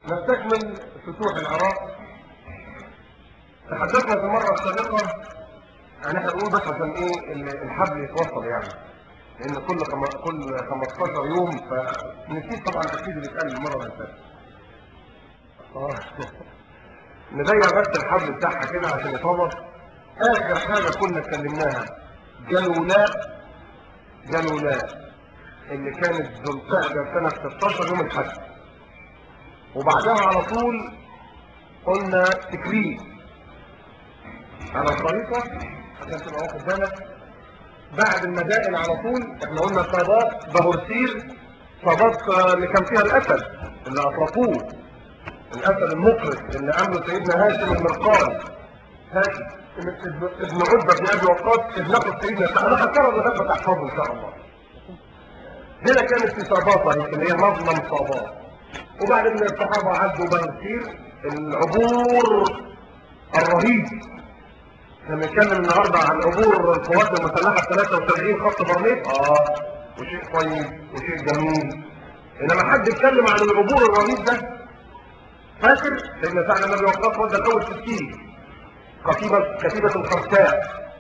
نستكمل فتوح العراق تحدثنا في المرة السابقة يعني احنا بنقول بس عشان ايه ال- الحبل يتوصل يعني لان كل خم... كل 15 يوم فنسيت طبعا اكيد اللي اتقال المرة اللي فاتت آه. نضيع بس الحبل بتاعها كده عشان يتوصل اخر حاجة كنا اتكلمناها جلولاء جلولاء اللي كانت ذو القعدة سنة 16 يوم الحج وبعدها على طول قلنا تكريم على الخريطة عشان تبقى واخد بالك بعد المدائن على طول احنا قلنا صادات بهرسير صادات آه، اللي كان فيها الاسد اللي اطلقوه الاسد المفرد اللي عمله سيدنا هاشم المرقان هاشم ابن ابن عتبة بن ابي وقاص ابن اخو سيدنا سعد انا هكرر لغايه ما تحفظه ان شاء الله هنا كانت في صاباطة هي اللي هي مظلم صابات وبعد ان الصحابة عدوا بهرسير العبور الرهيب لما نتكلم النهارده عن عبور القوات المسلحه 73 خط برليف اه وشيء طيب وشيء جميل انما حد يتكلم عن العبور الرهيب ده فاكر سيدنا سعد النبي وقاص ودى الاول 60 كتيبه كتيبه الخرساء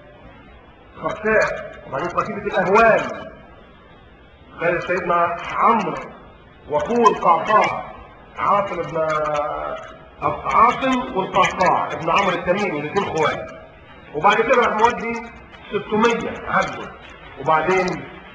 خرساء وبعدين كتيبه الاهوال كان سيدنا عمرو واخوه القعقاع عاصم ابن عاصم والقعقاع ابن عمرو التميمي الاثنين اخوات وبعد كده راح مودي 600 عدوا وبعدين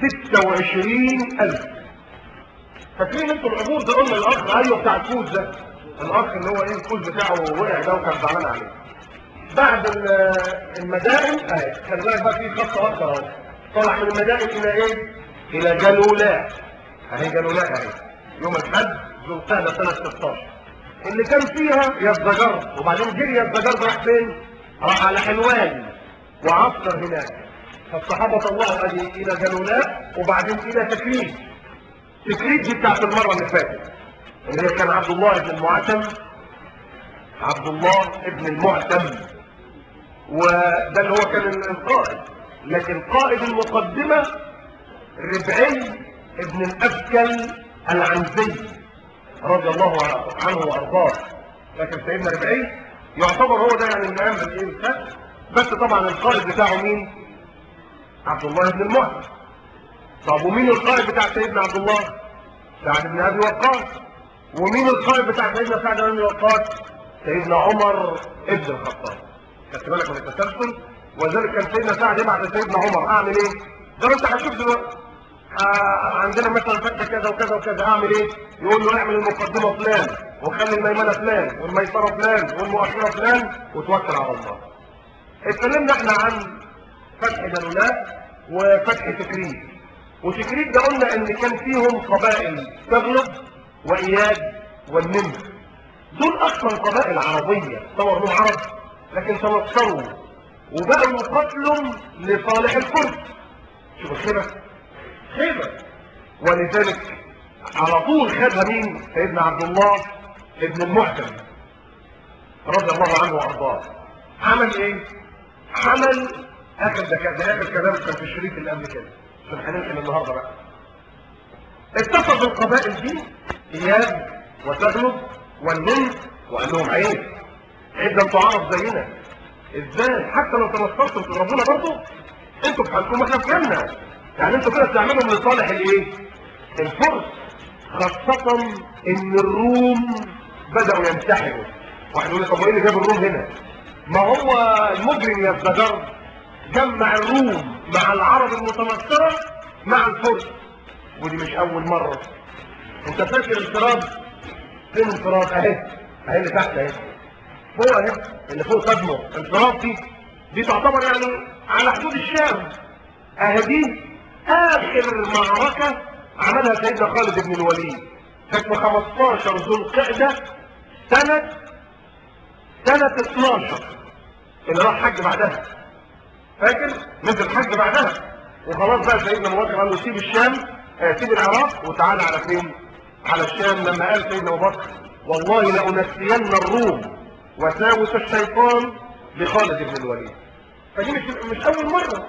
26000 فاكرين انتوا العبور ده قلنا الاخ ايوه بتاع الكوز ده الاخ اللي هو ايه الكوز بتاعه وقع ده وكان زعلان عليه بعد ال- المدائن اهي خلي بالك بقى في خط اخر اهو طلع من المدائن الى ايه؟ الى جلولاء اهي جلولاء اهي يوم الحج ذو القعده سنه 16 اللي كان فيها يزدجر وبعدين جري يزدجر راح فين؟ راح على حلوان وعسكر هناك فالصحابه طلعوا ادي الى جلولاء وبعدين الى تكريم تكريم دي بتاعت المره اللي فاتت اللي هي كان عبد الله بن المعتم عبد الله ابن المعتم وده اللي هو كان القائد لكن قائد المقدمة ربعي ابن الأبكل العنزي رضي الله عنه وأرضاه لكن سيدنا ربعي يعتبر هو ده يعني اللي قام بالايه بالفتح بس طبعا القائد بتاعه مين؟ عبد الله بن المعتم طب ومين القائد بتاع سيدنا عبد الله؟ سعد بن ابي وقاص ومين القائد بتاع سيدنا سعد بن ابي وقاص؟ سيدنا عمر ابن الخطاب خدت بالك من التسلسل وذلك كان سيدنا سعد يبعت لسيدنا عمر اعمل ايه؟ ده انت هتشوف دلوقتي آه، عندنا مثلا فتحه كذا وكذا وكذا اعمل ايه؟ يقول له اعمل المقدمه فلان وخلي الميمنه فلان والميسره فلان والمؤخره فلان وتوكل على الله. اتكلمنا احنا عن فتح جلولاء وفتح تكريت وتكريت ده قلنا ان كان فيهم قبائل تغلب واياد والنمر دول اصلا قبائل عربيه طور لهم عرب لكن تنصروا وبقوا يقاتلوا لصالح الفرس شوف الخيبه خيبه ولذلك على طول خدها مين سيدنا عبد الله ابن المعتم رضي الله عنه وارضاه عمل ايه عمل اخر ده كان ده اخر كلام كان في الشريط اللي قبل كده عشان هننقل النهارده بقى اتصل بالقبائل دي اياد وتغلب والنمر وقال لهم عيب عيب ده انتوا عرب زينا ازاي حتى لو تنصرتم تضربونا برضه انتوا في حالكم واحنا في حالنا يعني انتوا كده بتعملوا لصالح الايه الفرس خاصة ان الروم بدأوا ينسحبوا واحد يقول لي طب وايه اللي جاب الروم هنا ما هو المجرم يزدجر جمع الروم مع العرب المتنصرة مع الفرس ودي مش اول مرة انت فاكر الفراد فين الفراد اهي اهي اللي تحت اهي فوق اهي اللي فوق صدمه الفراد دي دي تعتبر يعني على حدود الشام اهي دي اخر معركة عملها سيدنا خالد بن الوليد كانت في 15 ذو القعدة سنة سنة 12 اللي راح حج بعدها فاكر نزل حج بعدها وخلاص بقى سيدنا ابو بكر قال له سيب الشام آه سيب العراق وتعالى على فين على الشام لما قال سيدنا ابو بكر والله لانسين الروم وساوس الشيطان بخالد بن الوليد فدي مش مش اول مره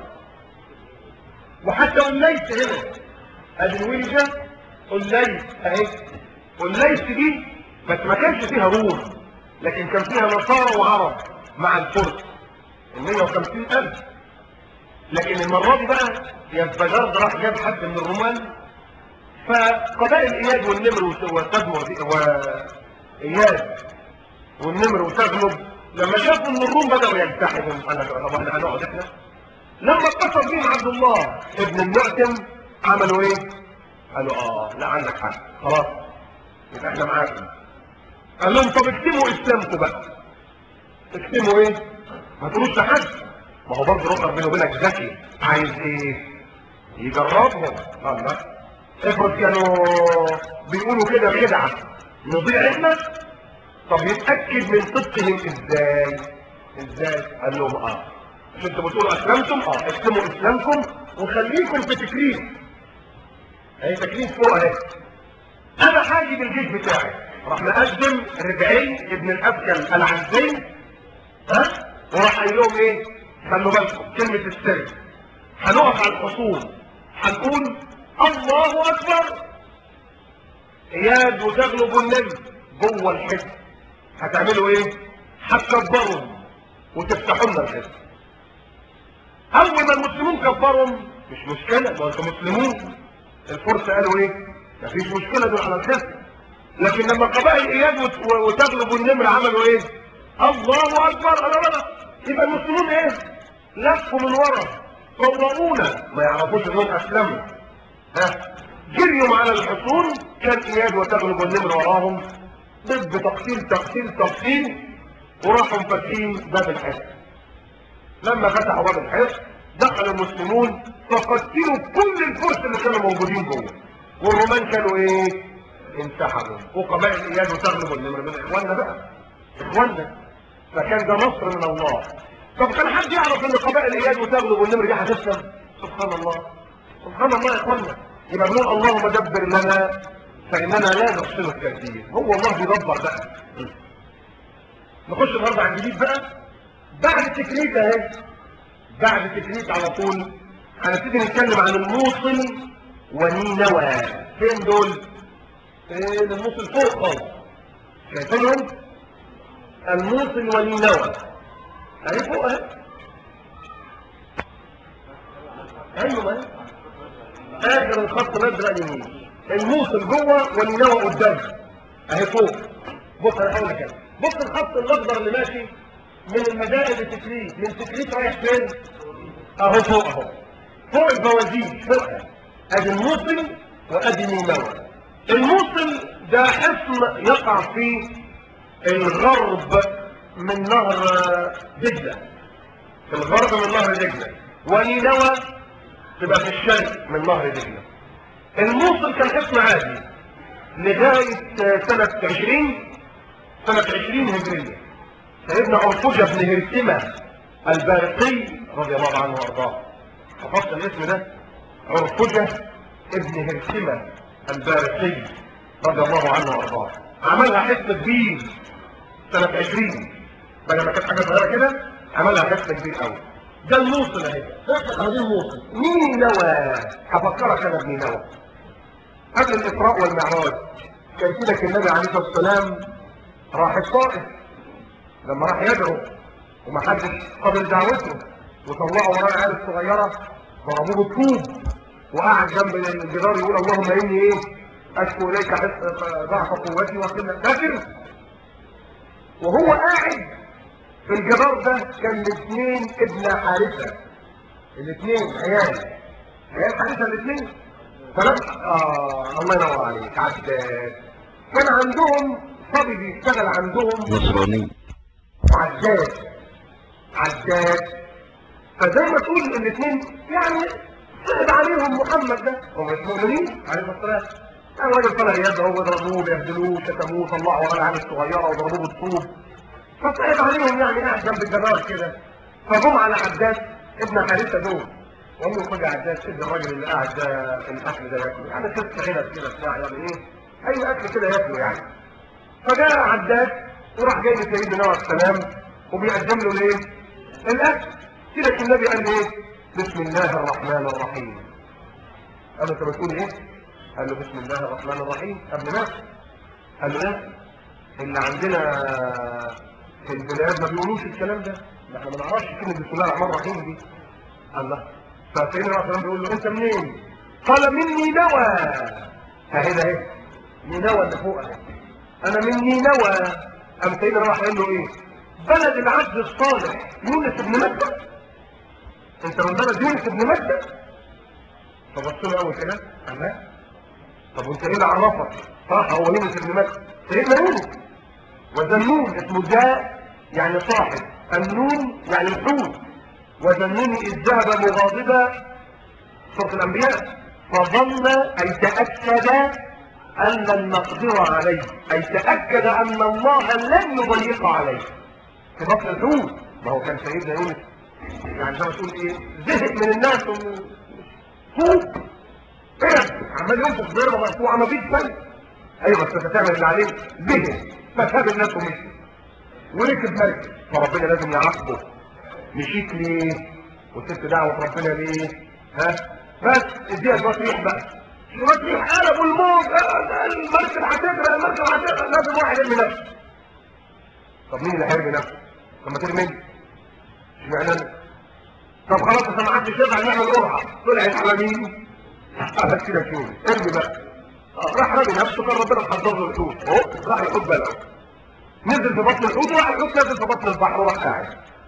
وحتى الليث هنا ادي الولجه الليث اهي والليث دي بس ما كانش فيها روم لكن كان فيها نصارى وعرب مع الفرس ال 150 ألف لكن المرة دي بقى يزبجرد راح جاب حد من الرومان فقبائل اياد والنمر وتدمر واياد والنمر وتغلب لما شافوا ان الروم بدأوا يلتحموا قال لك طب احنا هنقعد احنا لما اتصل بيهم عبد الله ابن المعتم عملوا ايه؟ قالوا اه لا عندك حق خلاص يبقى احنا معاكم قال لهم طب اكتموا اسلامكم بقى اكتموا ايه؟ ما تقولوش لحد ما هو برضه ربنا بينه وبينك ذكي عايز ايه؟ يجربهم الله افرض كانوا بيقولوا كده خدعه نضيع احنا طب يتاكد من صدقهم ازاي؟ ازاي؟ قال لهم اه مش انتوا بتقولوا اسلمتم؟ اه اسلموا اسلامكم وخليكم في تكريم اهي تكريم فوق اهي انا حاجي بالجيش بتاعي راح مقدم ربعي ابن الابكل العنزي ها وراح قايل لهم ايه خلوا بالكم كلمه السر هنقف على الحصول هنقول الله اكبر اياد وتغلب النبي جوه الحزب هتعملوا ايه هتكبروا وتفتحوا لنا الحزب اول ما المسلمون كبرهم مش مشكله ما انتم مسلمون الفرس قالوا ايه مفيش مشكله دول على الحزب لكن لما قبائل اياد وت- وتغلب النمر عملوا ايه الله اكبر لا لا لا يبقى المسلمون ايه لفوا من ورا صورونا ما يعرفوش انهم اسلموا ها جريوا على الحصون كان اياد وتغلب النمر وراهم ضد تقتيل تقتيل تقتيل وراحوا فاتحين باب الحصن لما فتحوا باب الحصن دخل المسلمون فقتلوا كل الفرس اللي كانوا موجودين جوه والرومان كانوا ايه انسحبوا وقبائل اياد وتغلب النمر من اخواننا بقى اخواننا فكان ده نصر من الله طب كان حد يعرف ان قبائل اياد وتغلب والنمر دي هتسلم سبحان الله سبحان الله يا اخوانا يبقى بنقول اللهم دبر لنا فاننا لا نحسن التدبير هو الله بيدبر بقى نخش النهارده على الجديد بقى بعد التكنيك اهي بعد التكنيك على طول هنبتدي نتكلم عن الموصل ونينوى فين دول؟ فين الموصل فوق خالص شايفينهم؟ الموصل ونينوى اهي فوق اهي ايوه اهي اخر الخط الازرق اليمين الموصل جوه والنوى قدام اهي فوق بص انا هقول لك أنا. بص الخط الاخضر اللي ماشي من المدائن لتكريت من تكريت رايح فين اهو فوق اهو فوق البوازيك فوق ادي الموصل وادي نينوى الموصل ده اسم يقع في الغرب من نهر دجله في الغرب من نهر دجله ونينوى تبقى في الشرق من نهر دجله الموصل كان اسم عادي لغاية سنة 20 سنة 20 هجرية سيدنا عرفجة بن هرسمة البارقي رضي الله عنه وارضاه حفظت الاسم ده عرفجة ابن هرسمة البارقي رضي الله عنه وارضاه عملها حس كبير سنة 20 بدل ما كانت حاجة صغيرة كده عملها حس كبير قوي ده الموصل اهي احنا هذه الموصل مين نوى هفكرك انا ابن نوى قبل الاسراء والمعراج كان سيدك النبي عليه الصلاه والسلام راح الطائف لما راح يدعو ومحدش قبل دعوته وطلعوا وراه العيال الصغيره ضربوه بالطوب وقعد جنب الجدار يقول اللهم اني ايه اشكو اليك حس- ضعف قوتي وقله فاكر وهو قاعد في الجدار ده كان الاثنين ابن حارثه الاثنين عيال عيال حارثه الاثنين فلما اه الله ينور عليك عداد كان عندهم صبي بيشتغل عندهم نصراني عداد عداد فزي ما تقول الاثنين يعني صعب عليهم محمد ده هم مش مؤمنين عليه الصلاه والسلام يعني راجل طلع يدعو وضربوه بيهدلوه شتموه طلعوا ورا العيال الصغيره وضربوه بالطوب فصعب عليهم يعني قاعد جنب الجبار كده فجم على عداد ابن حارثه دول وقال له خد يا عداد سيب الراجل اللي قاعد ده الاكل ده ياكله يعني قصه هنا كده بتاع يعني ايه اي اكل كده ياكله يعني فجاء عداد وراح جاي لسيدنا نوح السلام وبيقدم له الايه؟ الاكل سيدك النبي قال له ايه؟ بسم الله الرحمن الرحيم قال له انت بتقول ايه؟ قال له بسم الله الرحمن الرحيم قبل ما قال له ايه؟ اللي عندنا في البلاد ما بيقولوش الكلام ده ده احنا ما نعرفش كلمه بسم الله الرحمن الرحيم دي الله فسيدنا الرسول بيقول له انت منين قال من نينوى اهي ده اهي نينوى اللي فوق اهي انا من نينوى قام سيدنا راح قال له ايه بلد العبد الصالح يونس بن مكه انت من بلد يونس بن مكه فبص له اول كده قال لا طب وانت ايه اللي عرفك صح هو يونس بن مكه سيدنا يونس وذنون اسمه جاء يعني صاحب النون يعني الحوت وذنون اذ ذهب مغاضبا سوره الانبياء فظن اي تاكد ان لن نقدر عليه اي تاكد ان الله لن يضيق عليه في بطن الحوت ما هو كان سيدنا يونس يعني زي ما تقول ايه زهق من الناس ومن فوق ايه عمال ينفخ ضربه مرفوعه ما فيش فايده ايوه بس انت تعمل اللي عليك زهق فساب الناس ومشي وركب مركب فربنا لازم يعاقبه مشيت ليه وسبت دعوه ربنا ليه ها بس اديها شويه ريح بقى شويه ريح قلب الموج آه، المركب هتغرق المركب هتغرق لازم واحد يرمي نفسه طب مين اللي هيرمي نفسه؟ طب ما ترمي انت اشمعنى انا؟ طب خلاص احنا ما حدش ينفع نعمل قرعه طلعت على مين؟ على كده شوف ارمي بقى آه، راح رمي نفسه كان ربنا محضر له الحوت اهو راح يحط بلعه نزل في بطن الحوت وراح الحوت نزل في بطن البحر وراح قاعد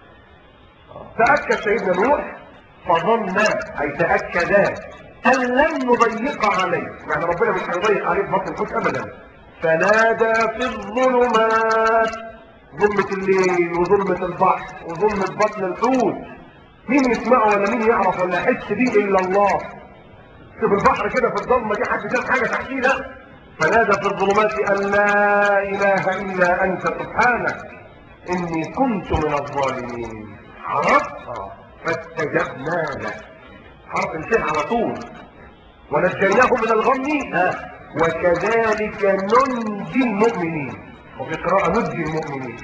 تاكد سيدنا نوح فظن اي تاكدا ان لن نضيق عليه يعني ربنا مش هيضيق عليه في بطن الحوت ابدا فنادى في الظلمات ظلمة الليل وظلمة البحر وظلمة بطن الحوت مين يسمعه ولا مين يعرف ولا يحس بيه الا الله في البحر كده في الضلمه دي حد شاف حاجه تحتينا فنادى في الظلمات ان لا اله الا انت سبحانك اني كنت من الظالمين عرفها فاستجبنا له حرف انتهى على طول ونجيناه من الغم ها وكذلك ننجي المؤمنين وفي قراءه ننجي المؤمنين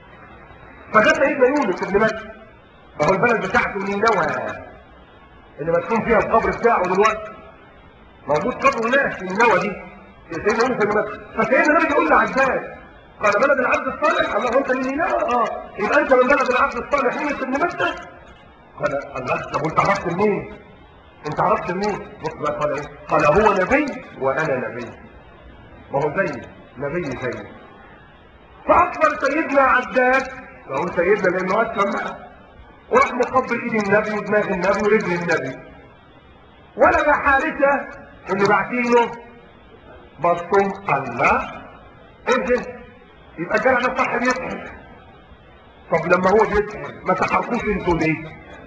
فده سيدنا يونس ابن مكه وهو البلد بتاعته نينوى اللي مدفون فيها القبر بتاعه دلوقتي موجود قبر هناك في النوى دي سيدنا يونس بن مكه فسيدنا النبي يقول لعباس قال بلد العبد الصالح الله انت من نينوى اه يبقى انت من بلد العبد الصالح يونس بن مكه قال الله طب وانت عرفت منين؟ انت عرفت منين؟ بص بقى قال ايه؟ قال هو نبي وانا نبي ما هو زيي نبي زيي فاكبر سيدنا عباس لو سيدنا لانه اسلم بقى وراح مقبل ايد النبي ودماغ النبي ورجل النبي ولد حارثة اللي بعتينه بصوا الله انزل يبقى الجرع ده صح بيضحك طب لما هو بيضحك ما تحركوش انتوا ليه؟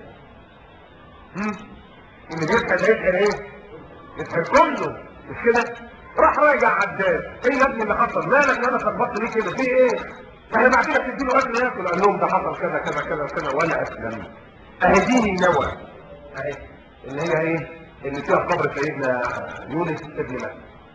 هم؟ اللي بيضحك ده يضحك ايه؟ يضحك كله مش كده؟ راح راجع عداد ايه يا ابني اللي حصل؟ مالك انا خبطت ليه كده؟ في ايه؟ احنا بعدين تديله اكل ياكل قال لهم ده حصل كذا كذا كذا كذا وانا اسلم اهديني نوى اهي اللي هي ايه؟ اللي فيها قبر سيدنا يونس ابن مكه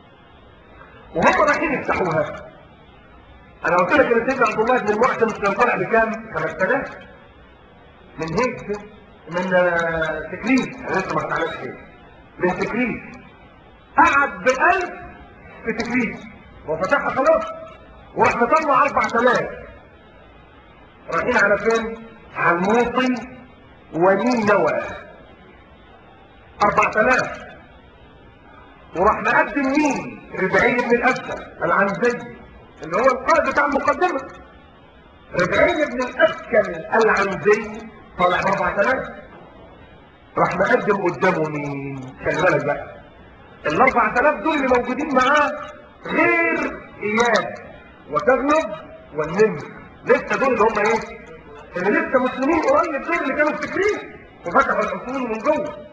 وهم رايحين يفتحوها انا قلت لك ان سيدنا عبد الله بن المعتم كان طالع بكام 5000 من هيك من آه، تكليف انا لسه ما فتحناش كده من تكليف قعد ب 1000 في تكليف وفتحها خلاص وراح مطلع 4000 رايحين على فين؟ على الموطي ونينوى 4000 وراح مقدم مين ربعي بن الاسد العنزي اللي هو القائد بتاع المقدمه ربعي بن الاسكن العنزي طلع ب 4000 راح مقدم قدامه مين خلي بالك بقى ال 4000 دول اللي موجودين معاه غير اياد وتغلب والنمر لسه دول اللي هم ايه اللي لسه مسلمين قريب دول اللي كانوا في تكريم وفتحوا الحصول من جوه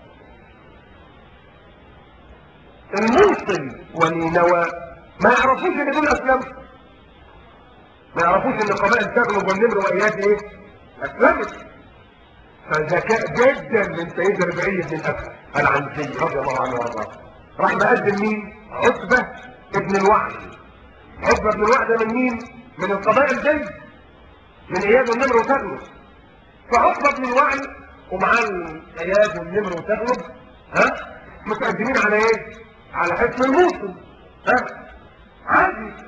الموصل ونينوى ما يعرفوش ان دول اسلموا ما يعرفوش ان قبائل تغلب والنمر واياد ايه اسلمت فذكاء جدا من سيدنا ربعي بن الاسد العنسي رضي الله عنه وارضاه راح مقدم مين عتبه ابن الوعد عتبه ابن الوعد ده من مين من القبائل دي من اياد والنمر وتغلب فعتبه بن الوعد ومعاه اياد والنمر وتغلب ها متقدمين على ايه على حكم الموصل ها عادي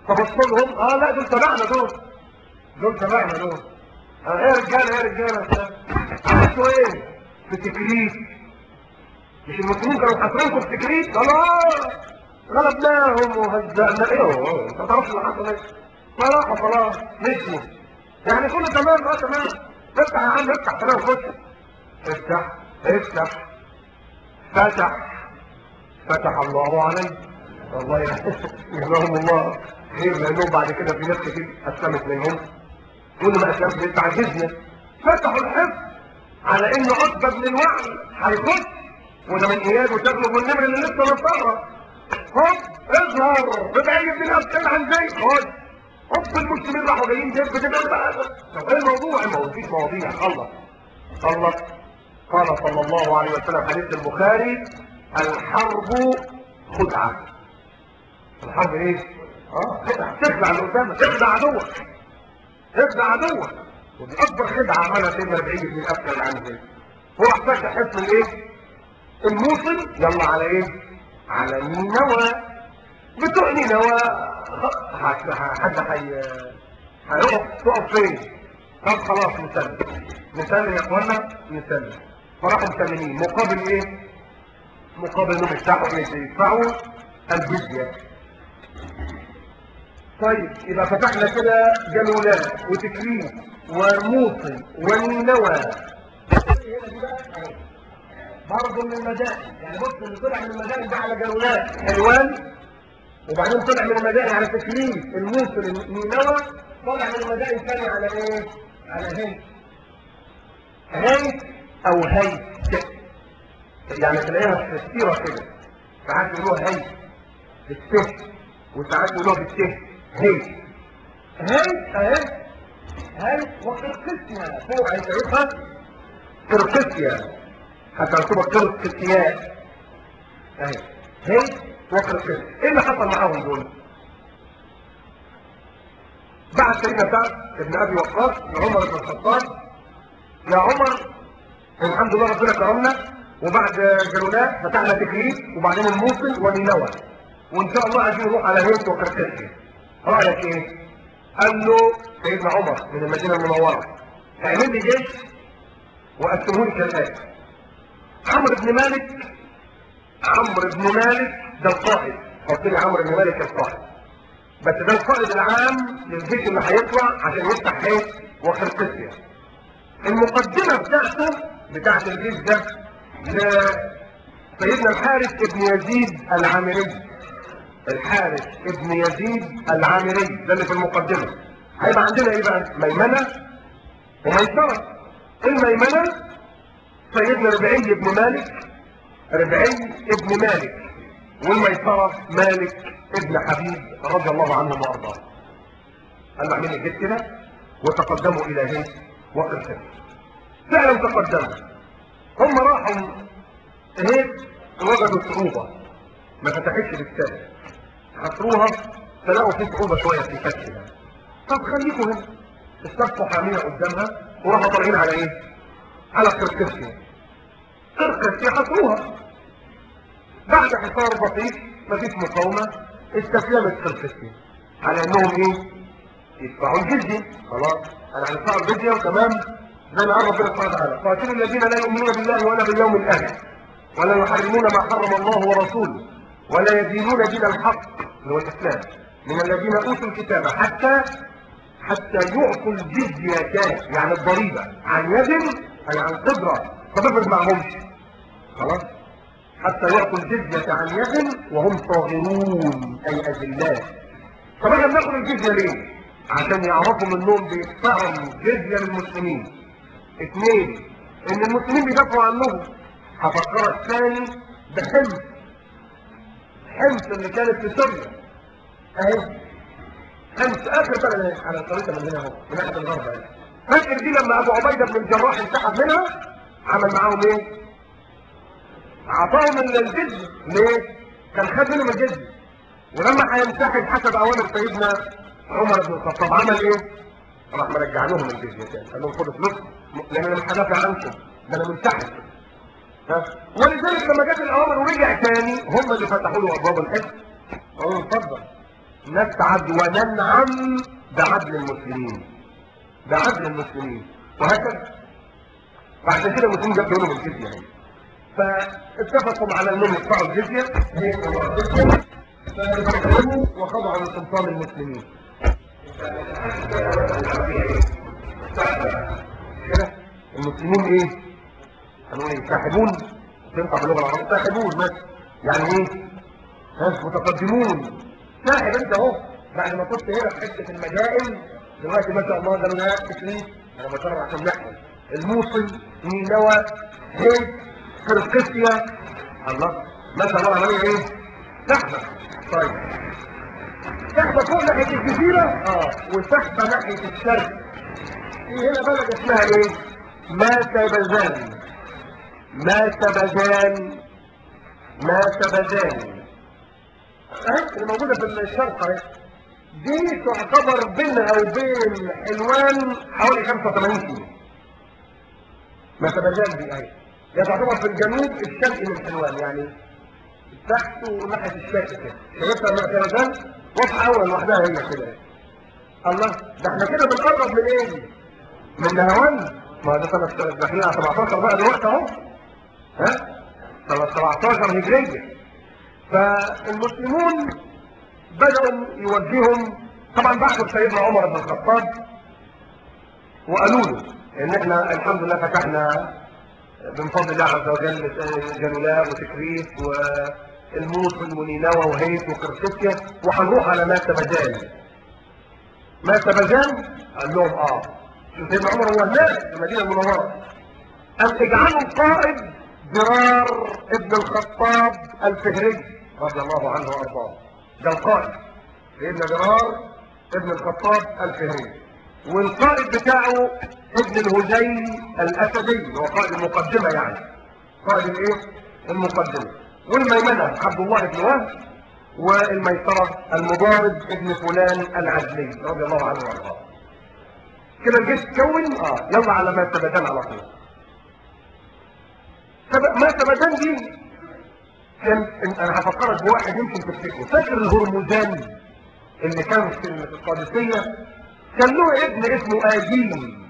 فبص لهم اه لا دول تبعنا دول دول تبعنا دول اه ايه يا رجاله ايه يا رجاله عملتوا ايه في تكريت مش المسلمين كانوا حاصرينكم في تكريت خلاص غلبناهم وهزقنا ايه انت ما تعرفش اللي حصل ايه فراحوا خلاص مشوا يعني كله تمام اه تمام افتح يا عم افتح تمام خش افتح افتح فتح فتح الله عليه والله يجزاهم الله خير لانهم بعد كده في ناس كتير اسلمت منهم كل ما اسلمت انت عجزنا فتحوا الحفظ على انه عتبه بن الوعي هيخش وده من اياد وتغلب والنمر اللي لسه مطهره هوب اظهر بتعيد من الابطال عن زي خد هوب المسلمين راحوا جايين جنب كده بقى طب ايه الموضوع؟ ما هو مفيش مواضيع خلص خلص قال صلى الله عليه وسلم حديث البخاري الحرب خدعه الحرب ايه؟ اه خدعه تخدع اللي قدامك تخدع عدوك تخدع عدوك ودي اكبر خدعه عملها سيدنا ربيعي بن الابكر عن زي هو احتاج حسن الايه؟ الموصل يلا على ايه؟ على نينوى بتوع نينوى حد حي هيقف تقف فين؟ طب خلاص نسلم نسلم يا اخوانا نسلم فراحوا مسلمين مقابل ايه؟ مقابل انهم يدفعوا ايه؟ يدفعوا الجزيه طيب يبقى فتحنا كده جلولات وتكريم وموصل ونينوى برضه من المدائن يعني بص اللي طلع من المدائن ده على جلولات حلوان وبعدين طلع من المدائن على تكريم الموصل نينوى طلع من المدائن ثاني على ايه؟ على هيت هيت او هيت يعني تلاقيها في السيرة كده ساعات يقولوها هيت بالسه وساعات يقولوها بالسه هيت هيت اهي هيت وقرقسيا فوق هيتعرفها قرقسيا حتى مكتوبة قرقسيات اهي هيت وقرقسيا ايه اللي حصل معاهم دول؟ بعد سيدنا سعد ابن ابي وقاص لعمر بن الخطاب يا عمر الحمد لله ربنا كرمنا وبعد جلولات فتحنا تكليف وبعدين الموصل ونينوى وان شاء الله عايزين نروح على هيت وكركسي رايك ايه؟ قال له سيدنا عمر من المدينه المنوره اعمل لي جيش وقسمه لي كالاتي عمرو بن مالك عمرو بن مالك ده القائد حط لي عمرو بن مالك القائد بس ده القائد العام للجيش اللي هيطلع عشان يفتح هيت وكركسيا المقدمه بتاعته بتاعت الجيش ده لسيدنا الحارث ابن يزيد العامري الحارث ابن يزيد العامري ده اللي في المقدمة هيبقى عندنا ايه بقى ميمنة وميسرة الميمنة سيدنا ربعي ابن مالك ربعي ابن مالك والميسرة مالك ابن حبيب رضي الله عنه وارضاه قال له اعمل جيت كده وتقدموا الى هيك وقت فعلا تقدموا هم راحوا هيك وجدوا صعوبة ما فتحتش بالسهل حصروها فلقوا في صعوبة شوية في فتحها طب خليكم هنا استفقوا حامية قدامها وراحوا طالعين على ايه؟ على قرقسيا قرقسيا حصروها بعد حصار بسيط مفيش مقاومة استسلمت قرقسيا على انهم ايه؟ يدفعوا الجزية خلاص انا هندفعوا الجزية وكمان زي ما قال ربنا سبحانه وتعالى قاتلوا الذين لا يؤمنون بالله ولا باليوم الاخر ولا يحرمون ما حرم الله ورسوله ولا يدينون دين الحق اللي هو الاسلام من الذين اوتوا الكتاب حتى حتى يعطوا الجزية يعني الضريبة عن يد اي عن قدرة فبفرض معهمش خلاص حتى يعطوا الجزية عن يد وهم صاغرون اي اذلاء طب احنا بناخد الجزية ليه؟ عشان يعرفوا منهم بيدفعوا جزية للمسلمين اثنين ان المسلمين بيدافعوا عنهم هفكرك ثاني بحمص حمص اللي كانت في سوريا اهي حمص اخر بلد اهي على الخريطه من هنا اهو من ناحيه الغرب اهي فاكر دي لما ابو عبيده بن الجراح انسحب منها عمل معاهم ايه؟ اعطاهم الجزيه ليه؟ كان خد منهم الجزيه ولما هينسحب حسب اوامر سيدنا عمر بن الخطاب عمل ايه؟ راح مرجع لهم الجزيه تاني قال لهم خدوا فلوسكم لان انا مش هدافع عنكم ده انا منسحب ها ولذلك لما جت الاوامر ورجع تاني هم اللي فتحوا له ابواب الحج قالوا له اتفضل نسعد وننعم بعدل المسلمين بعدل المسلمين وهكذا بعد كده المسلمين جابوا لهم الجزيه يعني فاتفقوا على انهم يدفعوا الجزيه هي الجزيه فاستسلموا وخضعوا لسلطان المسلمين كده المسلمين ايه قالوا ايه ساحبون تنفع باللغه العربيه ساحبون ماشي يعني ايه ها متقدمون ساحب انت اهو بعد ما كنت هنا في حته المدائن دلوقتي ما شاء الله قالوا لنا تكليف انا بشرح عشان نحفظ الموصل نينوى هيك قرقسيا الله ما شاء الله عملوا ايه سحبه طيب سحبه فوق ناحيه الجزيره اه وسحبه ناحيه الشرق في هنا بلد اسمها ايه ما تبزان ما تبزان ما تبزان اهي اللي موجوده في الشرق اهي دي تعتبر بينها وبين حلوان حوالي 85 كيلو ما تبزان دي اهي هي تعتبر في الجنوب الشرقي من حلوان يعني تحت وناحيه الشرق كده شايفها ما تبزان واضحه اول لوحدها هي كده الله ده احنا كده بنقرب من ايه من نهوان ما ده سنه داخلين على 17 بقى دلوقتي اهو ها سنه 17 هجريه فالمسلمون بدأوا يوجههم طبعا بعثوا سيدنا عمر بن الخطاب وقالوا له ان احنا الحمد لله فتحنا من فضل الله عز وجل جنولاء وتكريس والموصل ونينوى وهيت وقرقسيا وهنروح على ما تبجان ما تبجان قال لهم اه سيدنا عمر هو هناك في المدينه المنوره ان اجعلوا القائد ضرار ابن الخطاب الفهري رضي الله عنه وارضاه ده القائد سيدنا ضرار ابن الخطاب الفهري والقائد بتاعه ابن الهجي الاسدي اللي هو قائد المقدمه يعني قائد الايه المقدمه والميمنه عبد الله بن وهب والميسره المضارب ابن فلان العدلي رضي الله عنه وارضاه كده الجيش تكون اه يلا على ما تبدان على طول ما تبدان دي كان انا هفكرك بواحد يمكن تفتكره فاكر الهرمزان اللي كان في القادسيه كان له ابن اسمه آدين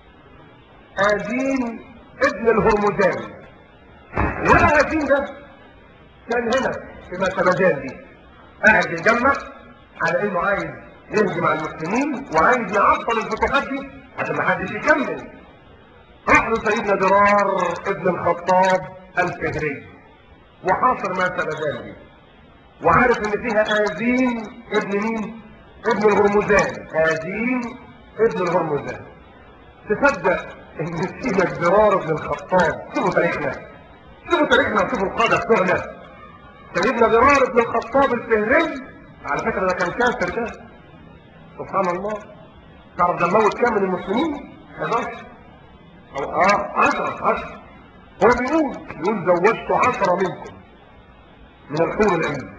آدين ابن الهرمزان ولا آدين ده كان هنا في مسلجان دي قاعد يتجمع على انه عايز يهجم على المسلمين وعايز يعطل الفتوحات دي عشان ما حدش يكمل راح له سيدنا درار ابن الخطاب الفهري وحاصر ما سلجان دي وعارف ان فيها آذين ابن مين ابن الهرمزان آذين ابن الهرمزان تصدق ان سيدنا درار ابن الخطاب شوفوا تاريخنا شوفوا تاريخنا وشوفوا القادة بتوعنا سيدنا درار ابن الخطاب الفهري على فكرة ده كان كافر ده سبحان الله تعرف ده موت كام من المسلمين 11 او اه 10 10 هو بيقول يقول زوجت 10 منكم من الحور العين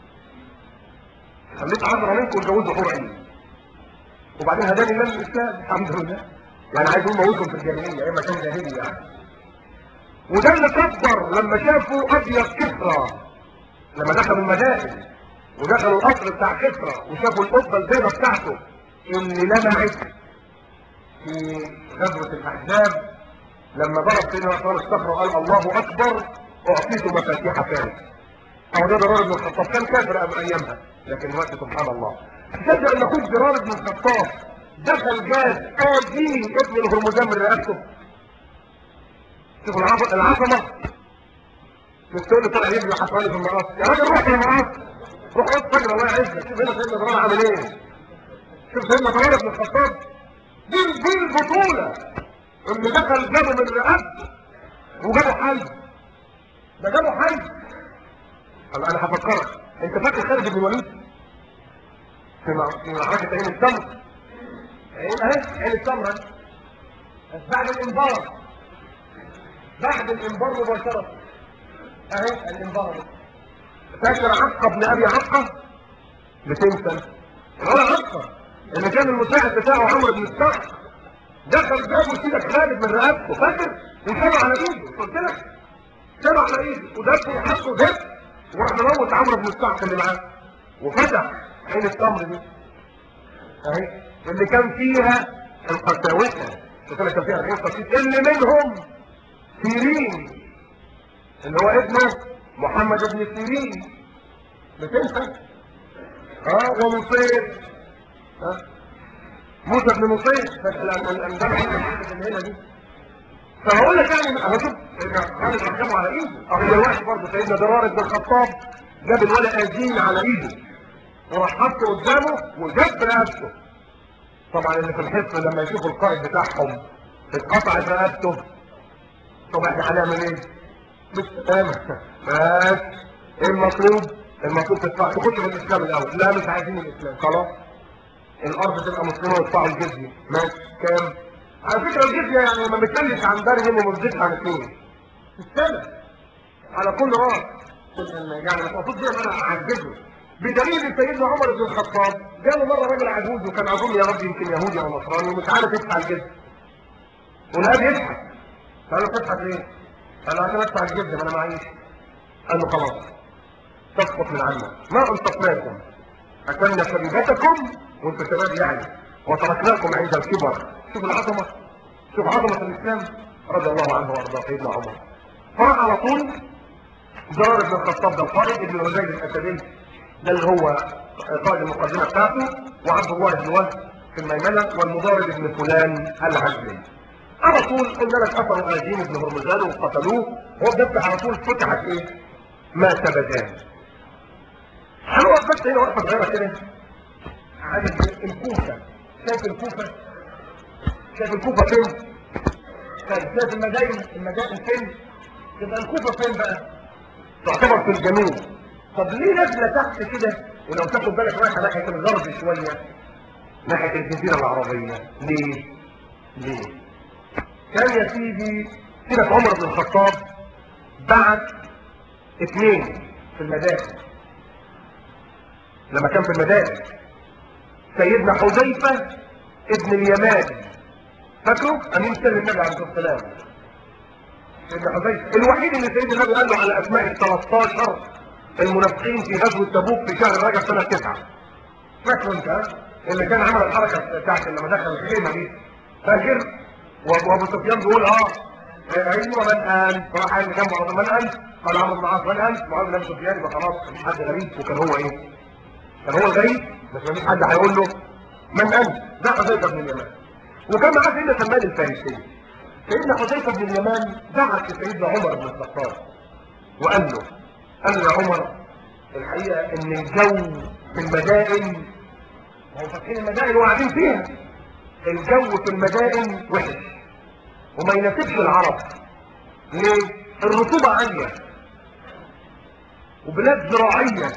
خليت 10 منكم واتجوزوا حور عين وبعدين هداني الله الاسلام الحمد لله يعني عايز يقول موتهم في الجاهليه ايام ما كان جاهلي يعني وده اللي كبر لما شافوا ابيض كسرى لما دخلوا المدائن ودخلوا القصر بتاع كسرى وشافوا القبه البيضاء بتاعته اللي لمعت في غزوه الاحزاب لما ضرب سيدنا عثمان الصخره وقال الله اكبر اعطيته مفاتيح فارس او ده ضرار بن الخطاب كان كافر قبل ايامها لكن دلوقتي سبحان الله تصدق ان اخوك ضرار بن الخطاب دخل جاز ادين ابن الهرمزان من رئاسته شوفوا العظمه مش تقول لي طلع يجري حصاني في المقاص يا راجل روح المقاص روح قلت فجر الله يعزك شوف هنا سيدنا ضرار عامل ايه شوف سيدنا ضرار بن الخطاب دي دي البطوله اللي دخل جابه من رئاسته وجابه حي ده جابه حي هلا انا هفكرك انت فاكر خالد بن الوليد في في معركه عين التمر عين اهي عين التمر بعد الانبار بعد الانبار مباشره اهي الانبار فاكر عقه ابن ابي عقه 200 سنه ولا عقه اللي كان المساعد بتاعه عمرو بن الصخر دخل جابه سيدك خالد من رقبته فاكر وشالوا على ايده قلت لك شالوا على ايده ودفه وحطه دف وراح مموت عمرو بن الصعق اللي معاه وفتح عين التمر دي اهي اللي كان فيها القساوسه اللي كان فيها 40 قسيس اللي منهم سيرين اللي هو ابنه محمد بن سيرين بتنسى اه ومصير ها موسى بن مصير الأندلع اللي هنا دي فهقول لك يعني انا شوف كانوا بيحكموا على ايده اه دلوقتي برضه سيدنا درار بن الخطاب جاب الولد ازين على ايده وراح حطه قدامه وجاب رقبته طبعا اللي في الحصن لما يشوفوا القائد بتاعهم اتقطعت رقبته طب احنا هنعمل ايه؟ مش تمام بس ايه المطلوب؟ المطلوب تدفع تخش في الاسلام الاول لا مش عايزين الاسلام خلاص الارض تبقى مسلمه ويدفعوا الجزيه ماشي كام؟ على فكره الجزيه يعني ما بتقلش عن درهم وما بتزيدش عن اثنين السنه على كل راس يعني مش المفروض دي انا اعجزه بدليل سيدنا عمر بن الخطاب جاله مره راجل عجوز وكان اظن يا رب يمكن يهودي او نصراني ومش عارف يدفع الجزيه والاب يضحك قال له تضحك ليه؟ قال له عشان ادفع الجزيه ما انا معيش قال له خلاص تسقط من عنا ما انصفناكم اكلنا شريبتكم وانتم شباب يعني وتركناكم عند الكبر شوف العظمه شوف عظمه الاسلام رضي الله عنه وارضاه سيدنا عمر فراح على طول جرار بن الخطاب ده القائد ابن الوزير الاسدي ده اللي هو قائد المقدمه بتاعته وعبد الله بن وهب في الميمنه والمضارب بن فلان العزمي على طول قلنا لك اثروا اجين بن هرمزان وقتلوه هو ده على طول فتحت ايه ما سبجان هنقف بس هنا وقفه صغيره كده عن الكوفه شايف الكوفه شايف الكوفه فين طيب شايف المدائن المدائن فين تبقى الكوفه فين بقى تعتبر في الجنوب طب ليه نازله تحت كده ولو تاخد بالك رايحه ناحيه الغرب شويه ناحيه الجزيره العربيه ليه ليه كان يا سيدي سيدة عمر بن الخطاب بعت اثنين في المدائن لما كان في المدائن سيدنا حذيفة ابن اليمان فاكره امين سر النبي عليه الصلاه والسلام سيدنا حذيفة الوحيد اللي سيدنا النبي قال له على اسماء ال 13 المنافقين في غزوه تبوك في شهر رجب سنه 9 فاكره انت ها؟ اللي كان عمل الحركه بتاعت لما دخل الخيمه دي فاكر وابو سفيان بيقول اه ايوه من انت فراح قال جنبه على من انت قال عمرو بن العاص من انت معاذ بن ابي سفيان يبقى خلاص مش حد غريب وكان هو ايه كان هو الغريب بس ما فيش حد هيقول له من انت ده حذيفه بن اليمان وكان معاه سيدنا سلمان الفارسي سيدنا حذيفه بن اليمان بعت لسيدنا عمر بن الخطاب وقال له قال له يا عمر الحقيقه ان الجو في المدائن هم فاتحين المدائن وقاعدين فيها الجو في المدائن وحش وما يناسبش العرب ليه الرطوبة عالية وبلاد زراعية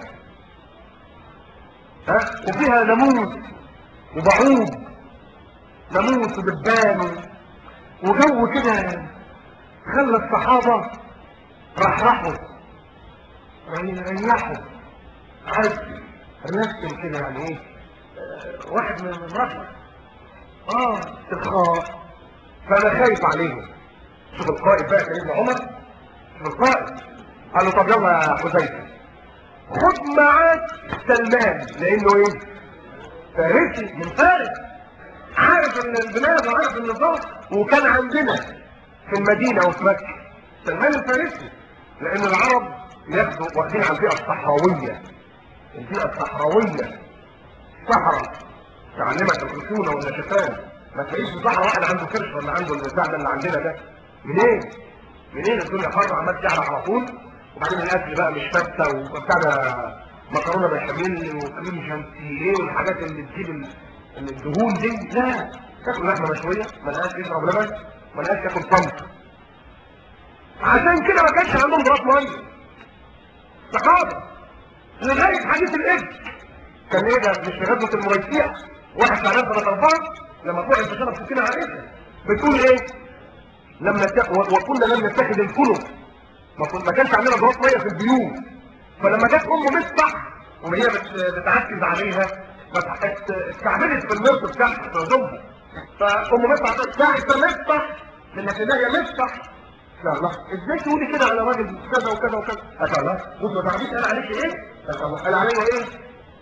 ها وفيها ناموس وبعوض ناموس ودبان وجو كده خلى الصحابة رحرحوا يعني ريحوا عارف رسم كده يعني ايه آه، واحد من مرحب اه استرخاء فانا خايف عليهم شوف القائد بقى سيدنا عمر شوف القائد قال له طب يلا يا حذيفه خد معاك سلمان لانه ايه فارسي من فارس عارف ان البلاد وعارف النظام وكان عندنا في المدينه وفي مكه سلمان الفارسي لان العرب ياخدوا واخدين على البيئه الصحراويه البيئه الصحراويه صحراء تعلمك الخشونه والنشفان ما تلاقيش في صحراء واحد عنده كرش ولا عنده البتاع ده اللي عندنا ده منين؟ منين الدنيا حر عمال تعلى على طول وبعدين الاكل بقى مش فته وبتاع ده مكرونه بشاميل وكريم شانتيه والحاجات اللي تجيب ال- ال- الدهون دي لا تاكل لحمه مشويه ملهاش يشرب لبن ملهاش تاكل صمت عشان كده ما كانش عندهم ضغط ميه صحابه لغايه حديث الابن كان ايه ده مش في غزوه المريسيع واحد شعبان سنه اربعه لما طلع انتشار السكينه عليها بتقول ايه لما ت... و- وكنا لم نتخذ الكنف ما, كن... ما كانش عندنا ضغط ميه في البيوت فلما جت ام مفتح وهي بت... بتعكز عليها بت- ات- استعملت في النص بتاعها في هدومها فام مفتح قالت لا انت مفتح لانك ده يا مفتح لا الله ازاي تقولي كده على راجل كذا وكذا وكذا قال الله بص ما تعرفيش قال عليك ايه قال الله قال عليا ايه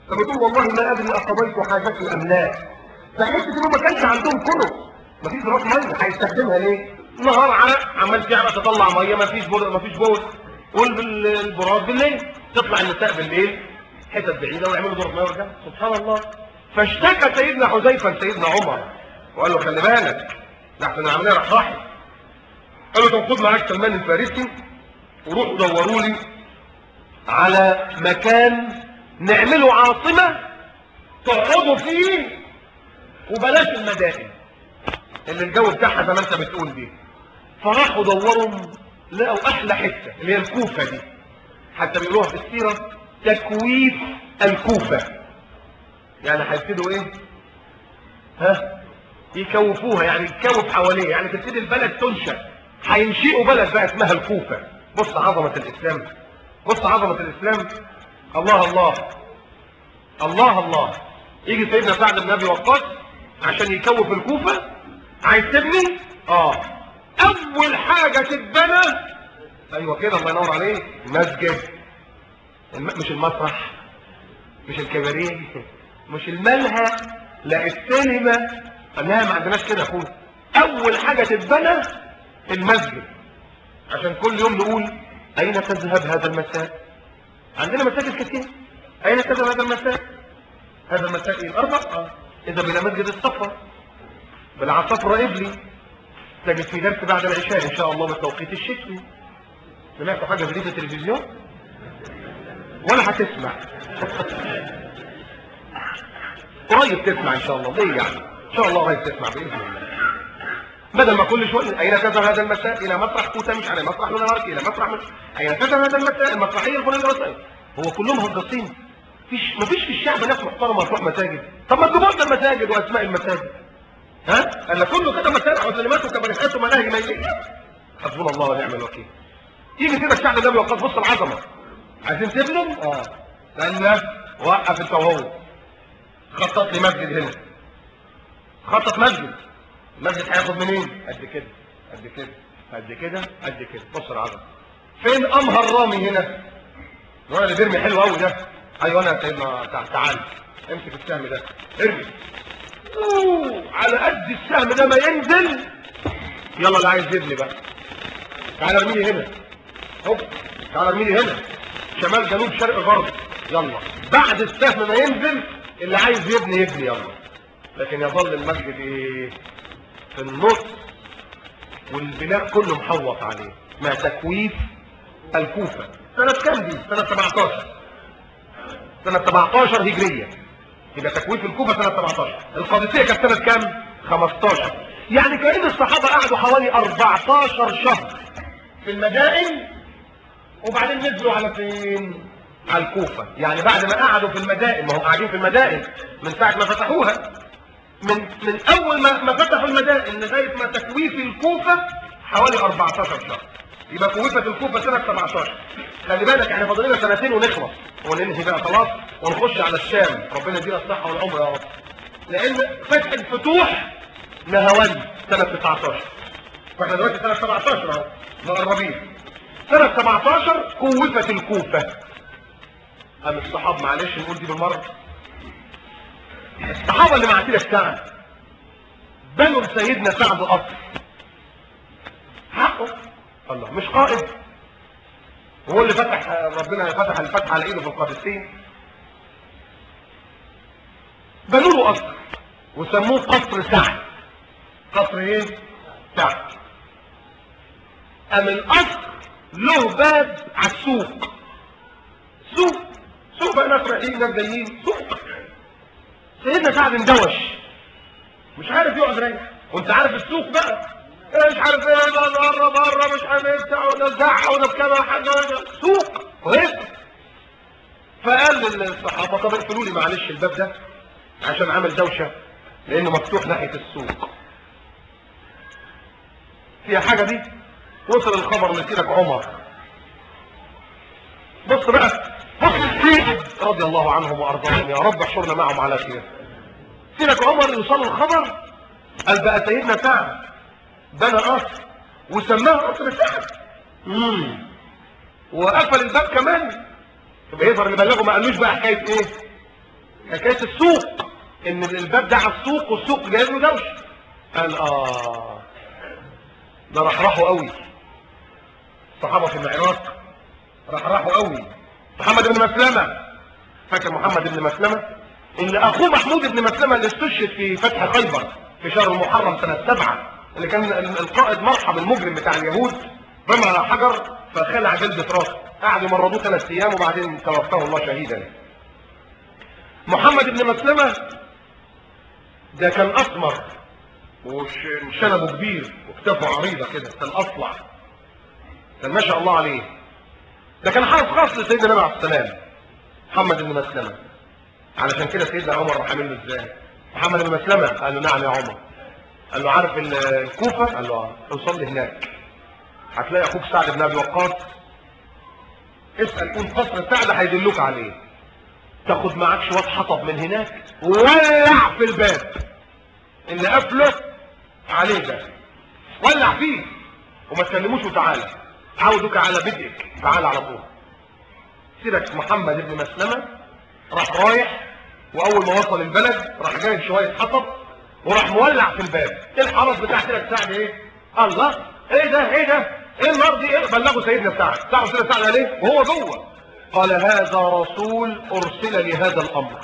فبتقول والله ما ادري اقضيت حاجتي ام لا فحس انه ما كانش عندهم كنس مفيش راس ميه هيستخدمها ليه؟ نهار عرق عمال تعرق تطلع ميه مفيش بول مفيش بول والبراز بالليل تطلع النساء بالليل حتت بعيده ويعملوا دور ميه ويرجعوا سبحان الله فاشتكى سيدنا حذيفه لسيدنا عمر وقال له خلي بالك ده احنا العمليه راح راحت قال له طب خد معاك سلمان الفارسي وروحوا دوروا لي على مكان نعمله عاصمه تقعدوا فيه وبلاش المدائن اللي الجو بتاعها زي ما انت بتقول دي فراحوا دوروا لقوا احلى حته اللي هي الكوفه دي حتى بيقولوها في السيره تكويف الكوفه يعني هيبتدوا ايه ها يكوفوها يعني يتكوف حواليه يعني تبتدي البلد تنشا هينشئوا بلد بقى اسمها الكوفه بص عظمه الاسلام بص عظمه الاسلام الله الله الله الله يجي سيدنا سعد بن ابي وقاص عشان يكوف الكوفه عايز تبني اه اول حاجه تتبنى ايوه كده الله ينور عليك مسجد الم... مش المسرح مش الكباريه مش الملهى لا السينما لا ما عندناش كده يا اخويا اول حاجه تتبنى المسجد عشان كل يوم نقول اين تذهب هذا المساء عندنا مساجد كتير اين تذهب هذا المساء هذا المساء ايه الاربع اه اذا الى مسجد الصفا بالعصفرة ابلي تجد في درس بعد العشاء ان شاء الله بالتوقيت الشتوي سمعتوا حاجه جديده في التلفزيون ولا هتسمع قريب تسمع ان شاء الله ليه يعني ان شاء الله قريب تسمع باذن الله بدل ما كل شويه اين تذهب هذا المساء الى مسرح كوتا مش على مسرح لونارك الى مسرح مش اين تذهب هذا المساء المسرحيه الفلانيه الوسائل هو كلهم هجاصين فيش مفيش في الشعب ناس محترمه تروح مساجد طب ما تجيبوا لنا المساجد واسماء المساجد ها الا كله كده مسارح وسينمات وكباريهات وملاهي ميتة حسبنا الله ونعم الوكيل يجي كده الشعب النبي وقد بص العظمه عايزين تبنوا اه استنى وقف انت وهو خطط لي مسجد هنا خطط مسجد المسجد هياخد منين قد كده قد كده قد كده قد كده بص العظمه فين امهر رامي هنا الولد اللي بيرمي حلو قوي ده ايوه انا يا سيدنا تع- تعال امسك السهم ده ارمي أوه، على قد السهم ده ما ينزل يلا اللي عايز يبني بقى تعال ارميني هنا هوب تعال ارميني هنا شمال جنوب شرق غرب يلا بعد السهم ما ينزل اللي عايز يبني يبني يلا لكن يظل المسجد ايه في النص والبناء كله محوط عليه ما تكويف الكوفة سنة كام دي سنة 17 سنة 17 هجرية يبقى تكويف الكوفة سنة 17 القادسية كانت سنة كام 15 يعني كأن الصحابة قعدوا حوالي 14 شهر في المدائن وبعدين نزلوا على فين على الكوفة يعني بعد ما قعدوا في المدائن ما هم قاعدين في المدائن من ساعة ما فتحوها من من اول ما ما فتحوا المدائن لغايه ما تكويف الكوفه حوالي 14 شهر يبقى كوفه الكوفه سنه 17 خلي بالك احنا فاضل لنا سنتين ونخلص وننهي بقى خلاص ونخش على الشام ربنا يدينا الصحه والعمر يا رب لان فتح الفتوح نهوان سنه 19 واحنا دلوقتي سنه 17 اهو مقربين سنه 17 كوفت الكوفه قام الصحاب معلش نقول دي بالمره الصحابة اللي مع سيدة سعد بنوا لسيدنا سعد قصر حقه الله مش قائد هو اللي فتح ربنا فتح الفتح على ايده في القادسية بنوا له قصر وسموه قصر سعد قصر ايه سعد ام القصر له باب على السوق سوق سوق بقى ناس رايحين ناس جايين سوق سيدنا سعد اندوش مش عارف يقعد رايح وانت عارف السوق بقى إيه مش عارف ايه ده بره بره مش عارف ايه بتاع وده زعق وده بكذا حاجه سوق كويس فقال للصحابه طب اقفلوا لي معلش الباب ده عشان عامل دوشه لانه مفتوح ناحيه السوق فيها حاجه دي وصل الخبر لسيدك عمر بص بقى بص السيد رضي الله عنهم وارضاهم يا رب احشرنا معهم على خير سيدك عمر يوصل الخبر قال بقى سيدنا سعد بنى قصر وسماه قصر سعد امم وقفل الباب كمان يبقى يظهر اللي بلغه ما قالوش بقى حكايه ايه حكايه السوق ان الباب ده على السوق والسوق جايب له دوشه قال اه ده رحرحوا قوي الصحابه في العراق رحرحوا قوي محمد بن مسلمه فاكر محمد بن مسلمه اللي اخوه محمود بن مسلمه اللي استشهد في فتح خيبر في شهر المحرم سنه سبعه اللي كان القائد مرحب المجرم بتاع اليهود رمى على حجر فخلع جلدة راسه قعدوا يمرضوه ثلاث ايام وبعدين توفاه الله شهيدا محمد بن مسلمة ده كان اسمر وشنبه كبير وكتافه عريضة كده كان اصلع كان ما شاء الله عليه ده كان حارس خاص لسيدنا النبي عليه السلام محمد بن مسلمة علشان كده سيدنا عمر راح عامل له ازاي محمد بن مسلمة قال له نعم يا عمر قال له عارف الكوفة قال له اه اوصل لي هناك هتلاقي اخوك سعد بن ابي وقاص اسال قول قصر سعد هيدلوك عليه تاخد معاك شويه حطب من هناك وولع في الباب اللي قافله عليه ده ولع فيه وما تكلموش وتعالى عاودك على بدءك تعالى على طول سيرك محمد بن مسلمة راح رايح واول ما وصل البلد راح جايب شويه حطب وراح مولع في الباب ايه الحرس بتاع سيرك سعد ايه الله ايه ده ايه ده ايه النار دي ايه بلغوا سيدنا سعد تعرف سيدنا سعد عليه وهو جوه قال هذا رسول ارسل لهذا الامر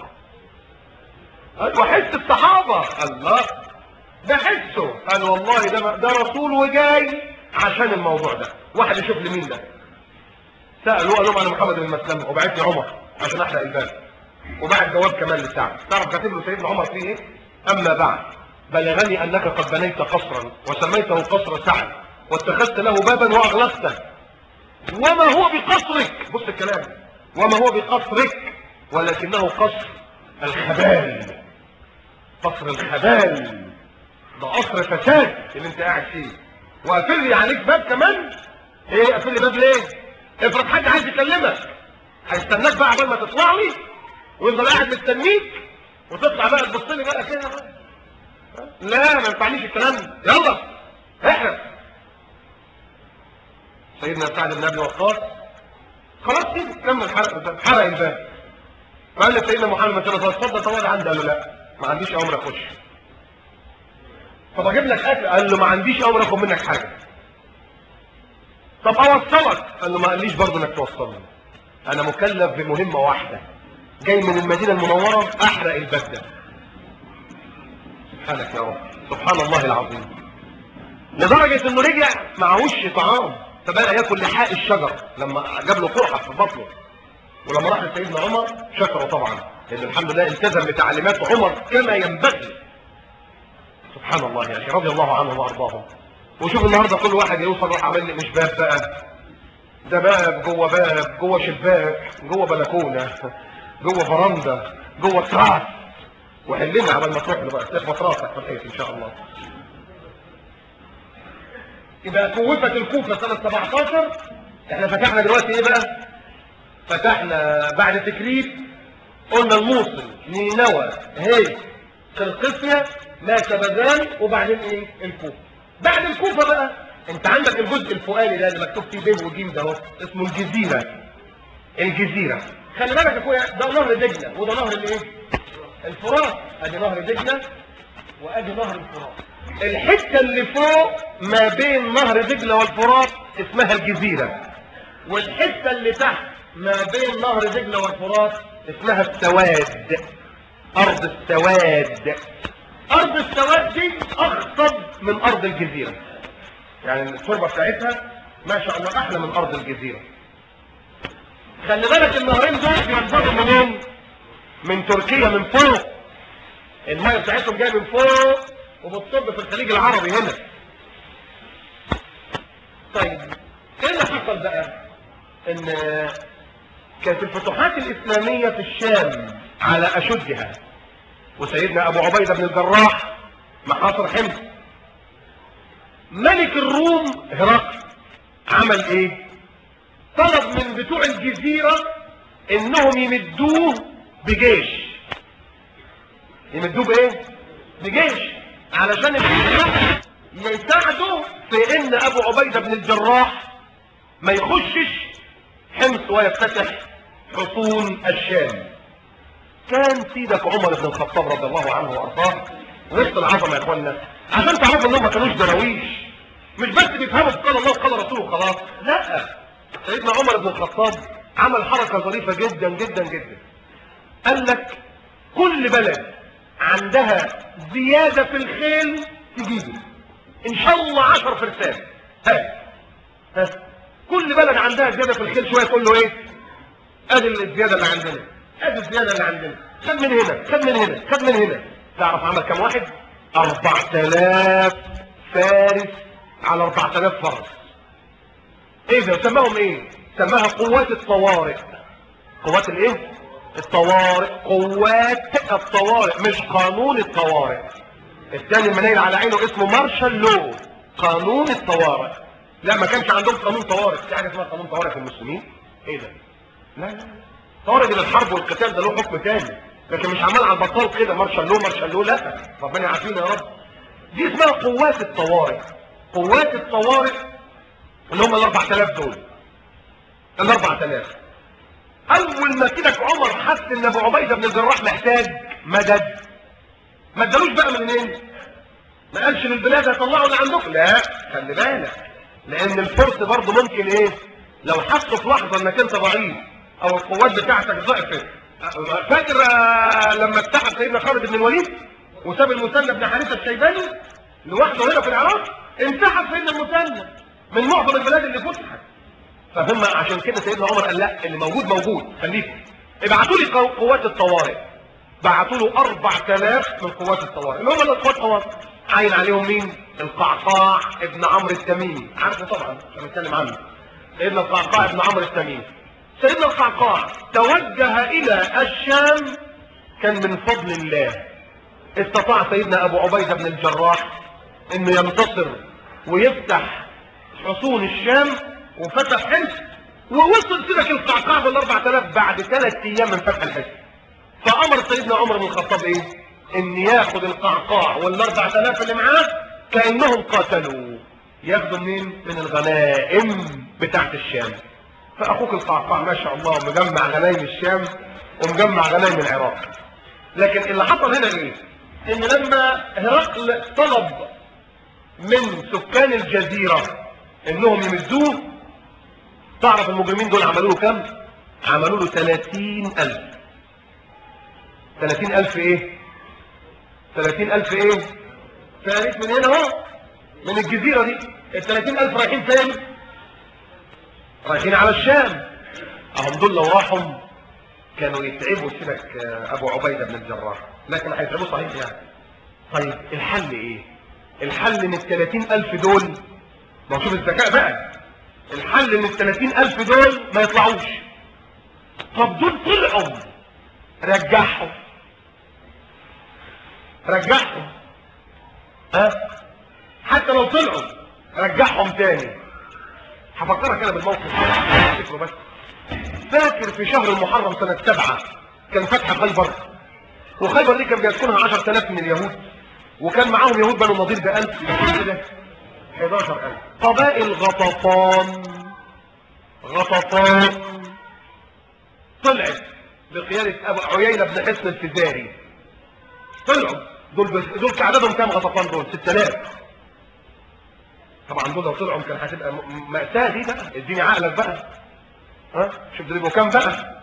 وحس الصحابة الله ده حسه قال والله ده, ده رسول وجاي عشان الموضوع ده واحد يشوف لي مين ده سألوا قال لهم انا محمد بن مسلم وبعت لي عمر عشان احرق الباب وبعت جواب كمان لسعد تعرف كاتب له سيدنا عمر فيه ايه اما بعد بلغني انك قد بنيت قصرا وسميته قصر سعد واتخذت له بابا واغلقته وما هو بقصرك بص الكلام وما هو بقصرك ولكنه قصر الخبال قصر الخبال ده قصر فساد اللي انت قاعد فيه وقفل لي عليك باب كمان ايه قفل لي باب ليه افرض حد عايز يكلمك هيستناك بقى عبال ما تطلع لي ويفضل قاعد مستنيك وتطلع بقى تبص لي بقى كده لا ما ينفعنيش الكلام ده يلا احرق سيدنا سعد بن ابي وقاص خلاص كده كمل حرق الباب حرق الباب فقال لسيدنا محمد صلى الله عليه وسلم اتفضل طبعا عندي قال له لا ما عنديش امر اخش طب اجيب لك اكل قال له ما عنديش امر اخد منك حاجه طب اوصلك قال له ما قاليش برضه انك توصلني انا مكلف بمهمه واحده جاي من المدينه المنوره احرق الباب ده سبحانك يا رب سبحان الله العظيم لدرجه انه رجع معهوش طعام فبدأ ياكل لحاء الشجر لما جاب له قرحة في بطنه ولما راح لسيدنا عمر شكره طبعا لأن الحمد لله التزم بتعليمات عمر كما ينبغي سبحان الله يا أخي رضي الله عنهم وأرضاهم وشوف النهاردة كل واحد يوصل راح عامل لي مش باب بقى ده باب جوه باب جوه شباك جوه بلكونة جوه فرندة جوه تراس وحلنا قبل ما تروح له بقى تخبط راسك في الحيط ان شاء الله يبقى كوفت الكوفة سنة 17 احنا فتحنا دلوقتي ايه بقى فتحنا بعد تكريت قلنا الموصل نينوى هي قرقسيا ما شبذان وبعدين ايه الكوفة بعد الكوفة بقى انت عندك الجزء الفؤادي ده اللي مكتوب فيه ب وجيم ده اهو اسمه الجزيرة الجزيرة خلي بالك يا اخويا ده نهر دجلة وده نهر الايه الفرات ادي نهر دجلة وادي نهر الفرات الحتة اللي فوق ما بين نهر دجلة والفرات اسمها الجزيرة والحتة اللي تحت ما بين نهر دجلة والفرات اسمها السواد ارض السواد ارض السواد دي اخطب من ارض الجزيرة يعني التربة بتاعتها ما شاء الله احلى من ارض الجزيرة خلي بالك النهرين دول بينفضوا منين من تركيا من فوق المية بتاعتهم جايه من فوق وبتصب في الخليج العربي هنا طيب ايه اللي حصل بقى ان كانت الفتوحات الاسلامية في الشام على اشدها وسيدنا ابو عبيدة بن الجراح محاصر حمص ملك الروم هرقل عمل ايه طلب من بتوع الجزيرة انهم يمدوه بجيش يمدوه بايه بجيش علشان يساعدوا في ان ابو عبيدة بن الجراح ما يخشش حمص ويفتتح حصون الشام كان سيدك عمر بن الخطاب رضي الله عنه وارضاه وسط العظمه يا اخوانا عشان تعرفوا انهم ما كانوش دراويش مش بس بيفهموا في قال الله وقال رسوله خلاص لا سيدنا عمر بن الخطاب عمل حركه ظريفه جدا جدا جدا قال لك كل بلد عندها زياده في الخيل تجيبه ان شاء الله 10 فرسان ها ها كل بلد عندها زياده في الخيل شويه تقول له ايه ادي الزياده اللي عندنا ادي الزياده اللي عندنا خد من هنا خد من هنا خد من هنا تعرف عمل كام واحد 4000 فارس على 4000 فرس ايه ده سماهم ايه سماها قوات الطوارئ قوات الايه الطوارئ قوات الطوارئ مش قانون الطوارئ الثاني المنيل على عينه اسمه مارشال لو قانون الطوارئ لا ما كانش عندهم قانون طوارئ في حاجه اسمها قانون طوارئ في المسلمين ايه ده لا لا طوارئ دي للحرب والقتال ده له حكم تاني لكن مش عمال على البطال كده مارشال لو مارشال لو لا ربنا يعافينا يا رب دي اسمها قوات الطوارئ قوات الطوارئ اللي هم ال 4000 دول ال 4000 اول ما سيدك عمر حس ان ابو عبيده بن الجراح محتاج مدد ما ادالوش بقى منين ما قالش للبلاد هطلعوا اللي عندكم لا خلي بالك لان الفرس برضه ممكن ايه لو حسوا في لحظه انك انت ضعيف او القوات بتاعتك ضعفت فاكر لما اتحد سيدنا خالد بن الوليد وساب المثنى بن حارثه الشيباني لوحده هنا في العراق انسحب سيدنا المثنى من معظم البلاد اللي فتحت فهم عشان كده سيدنا عمر قال لا اللي موجود موجود خليكم ابعتوا لي قوات الطوارئ بعتوا له 4000 من قوات الطوارئ اللي هم القوات الطوارئ عين عليهم مين القعقاع ابن عمرو التميمي عارفه طبعا مش هنتكلم عنه سيدنا القعقاع ابن عمرو التميمي سيدنا القعقاع توجه الى الشام كان من فضل الله استطاع سيدنا ابو عبيده بن الجراح انه ينتصر ويفتح حصون الشام وفتح حمص ووصل سيدك القعقاع بال 4000 بعد ثلاث ايام من فتح الحصن فامر سيدنا عمر بن الخطاب ايه ان ياخد القعقاع وال 4000 اللي معاه كانهم قاتلوا ياخدوا منين من الغنائم بتاعت الشام فاخوك القعقاع ما شاء الله مجمع غنايم الشام ومجمع غنايم العراق لكن اللي حصل هنا ايه ان لما هرقل طلب من سكان الجزيرة انهم يمدوه تعرف المجرمين دول عملوا له كم عملوا له 30 الف 30 الف ايه 30 الف ايه فارس من هنا اهو من الجزيرة دي ال 30 الف رايحين فين رايحين على الشام اهم دول لو راحوا كانوا يتعبوا سيبك ابو عبيدة بن الجراح لكن هيتعبوا صحيح يعني طيب الحل ايه الحل ان ال 30 الف دول ما شوف الذكاء بقى الحل ان ال 30 الف دول ما يطلعوش طب دول طلعوا رجعهم رجعهم ها حتى لو طلعوا رجعهم تاني هفكرك انا بالموقف افتكره بس فاكر في شهر المحرم سنة سبعة كان فتح خيبر وخيبر دي كان بيسكنها 10000 من اليهود وكان معاهم يهود بنو النضير بألف كده 11000 قبائل غطفان غطفان طلعت بقيادة أبو عيينة بن حصن الفزاري طلعوا دول بس دول عددهم كام غطفان دول 6000 طبعا دول لو طلعوا كان هتبقى مأساة دي بقى اديني عقلك بقى ها شوف دول يبقوا كام بقى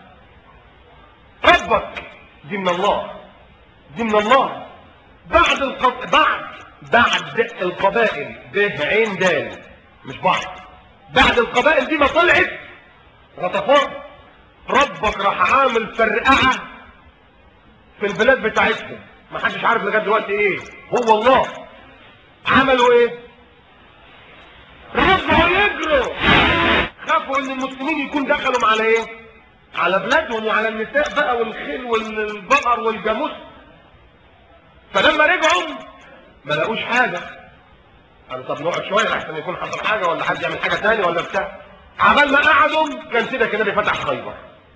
ربك دي من الله دي من الله بعد القب... بعد بعد القبائل به عين دال مش بعض بعد القبائل دي ما طلعت غطفان ربك راح عامل فرقعه في البلاد بتاعتهم ما حدش عارف لغايه دلوقتي ايه هو الله عملوا ايه رجعوا يجروا خافوا ان المسلمين يكون دخلوا على ايه على بلادهم وعلى النساء بقى والخيل والبقر والجاموس فلما رجعوا ما لقوش حاجة قالوا طب نقعد شوية لحسن يكون حصل حاجة ولا حد يعمل حاجة تاني ولا بتاع عمال ما قعدوا كان سيدة كده فتح خيبر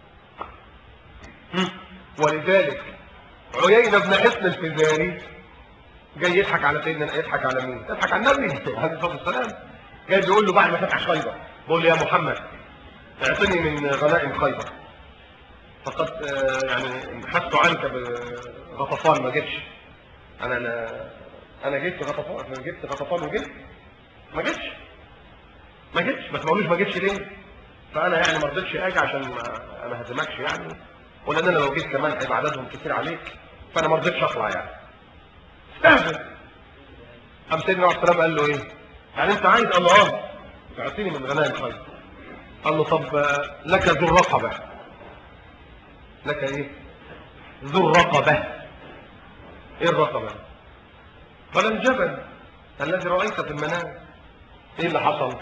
ولذلك عيينة بن حسن الفزاري جاي يضحك على سيدنا يضحك على مين؟ يضحك على النبي عليه الصلاة والسلام جاي بيقول له بعد ما فتح خيبر بقول له يا محمد اعطني من غنائم خيبر فقد آه، يعني بحثت عنك بغطفان ما جيتش انا انا انا جبت غطفان انا جبت غطفان وجبت ما جيتش ما جيتش ما تقولوش ما جيتش ليه فانا يعني ما رضيتش اجي عشان ما ما هزمكش يعني ولان انا لو جيت كمان هيبقى عددهم كتير عليك فانا ما رضيتش اطلع يعني استهزئ قام سيدنا عليه السلام قال له ايه يعني انت عايز قال له اه تعطيني من غنائم خير قال له طب آه، لك ذو الرقبه لك ايه ذو الرقبه ايه الرقبه قال الجبل الذي رايت في المنام ايه اللي حصل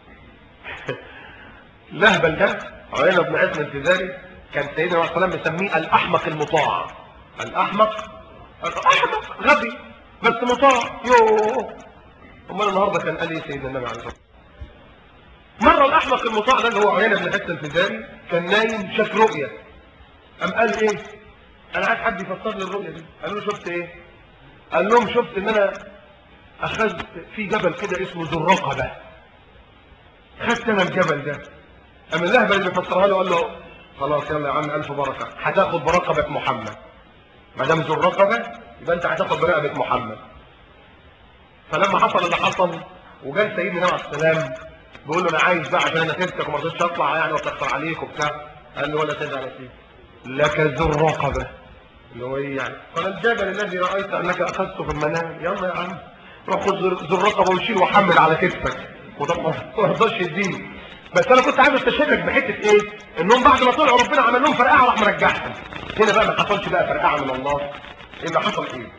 لهبل ده عيينة بن عزم الفزاري كان سيدنا عليه السلام مسميه الاحمق المطاع الاحمق الاحمق غبي بس مطاع يوه امال النهارده كان قال ايه سيدنا النبي عليه الصلاه والسلام مره الاحمق المطاع ده اللي هو عيينة بن عزم الفزاري كان نايم شاف رؤيه قام قال ايه انا عايز حد يفسر لي الرؤيه دي قالوا له شفت ايه قال لهم شفت ان انا اخذت في جبل كده اسمه ذو الرقبه خدت انا الجبل ده اما اللهبه اللي بيفسرها له قال له خلاص يلا يا عم الف بركه هتاخد برقبه محمد ما دام ذو الرقبه يبقى انت هتاخد برقبه محمد فلما حصل اللي حصل وجاء سيدنا النبي عليه السلام بيقول له انا عايز بقى عشان انا سبتك وما رضيتش اطلع يعني واتاخر عليك وبتاع قال له ولا تزعل يا سيدي لك ذو الرقبه اللي هو ايه يعني قال الجبل الذي رايت انك اخذته في المنام يلا يا عم روح خد ذو الرقبه وشيل وحمل على كتفك وده ما رضاش يديني بس انا كنت عايز استشهدك بحته ايه انهم بعد ما طلعوا ربنا عمل لهم فرقعه راح مرجعهم هنا بقى ما حصلش بقى فرقعه من الله ايه اللي حصل ايه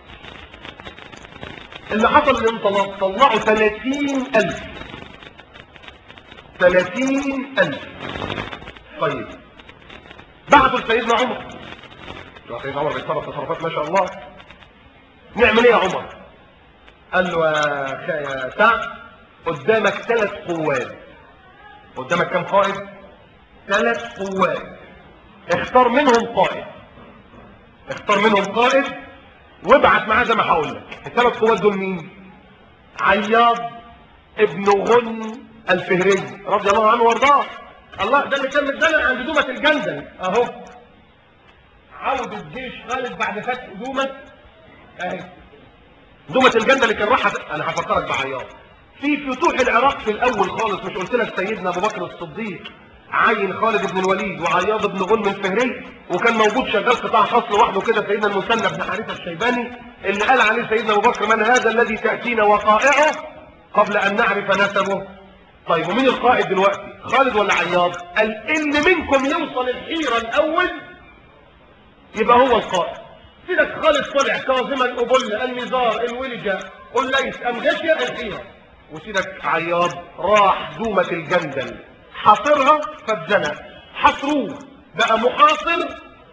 اللي حصل ان طلع- طلعوا 30000 30000 طيب بعثوا لسيدنا عمر سيدنا عمر بيتصرف تصرفات ما شاء الله نعمل ايه يا عمر قال له يا خ- يا سعد قدامك ثلاث قوات قدامك كم قائد ثلاث قوات اختار منهم قائد اختار منهم قائد وابعت معاه زي ما هقول لك الثلاث قوات دول مين عياض ابن غن الفهري رضي الله عنه وارضاه الله ده اللي كان متدلع عند دومة الجندل اهو عود الجيش خالد بعد فتح دومة اهي دومة الجندل اللي كان راح انا هفكرك بعياض في فتوح العراق في الاول خالص مش قلت لك سيدنا ابو بكر الصديق عين خالد بن الوليد وعياض بن غنم الفهري وكان موجود شغال قطاع خاص لوحده كده سيدنا المثنى بن حارثه الشيباني اللي قال عليه سيدنا ابو بكر من هذا الذي تاتينا وقائعه قبل ان نعرف نسبه طيب ومين القائد دلوقتي خالد ولا عياض قال اللي منكم يوصل الحيره الاول يبقى هو القائد سيدك خالد طلع كاظما الأبل النزار الولجة الليث أمغشية الحيرة وسيدك عياض راح دومة الجندل حاصرها فاتزنق حصروه بقى محاصر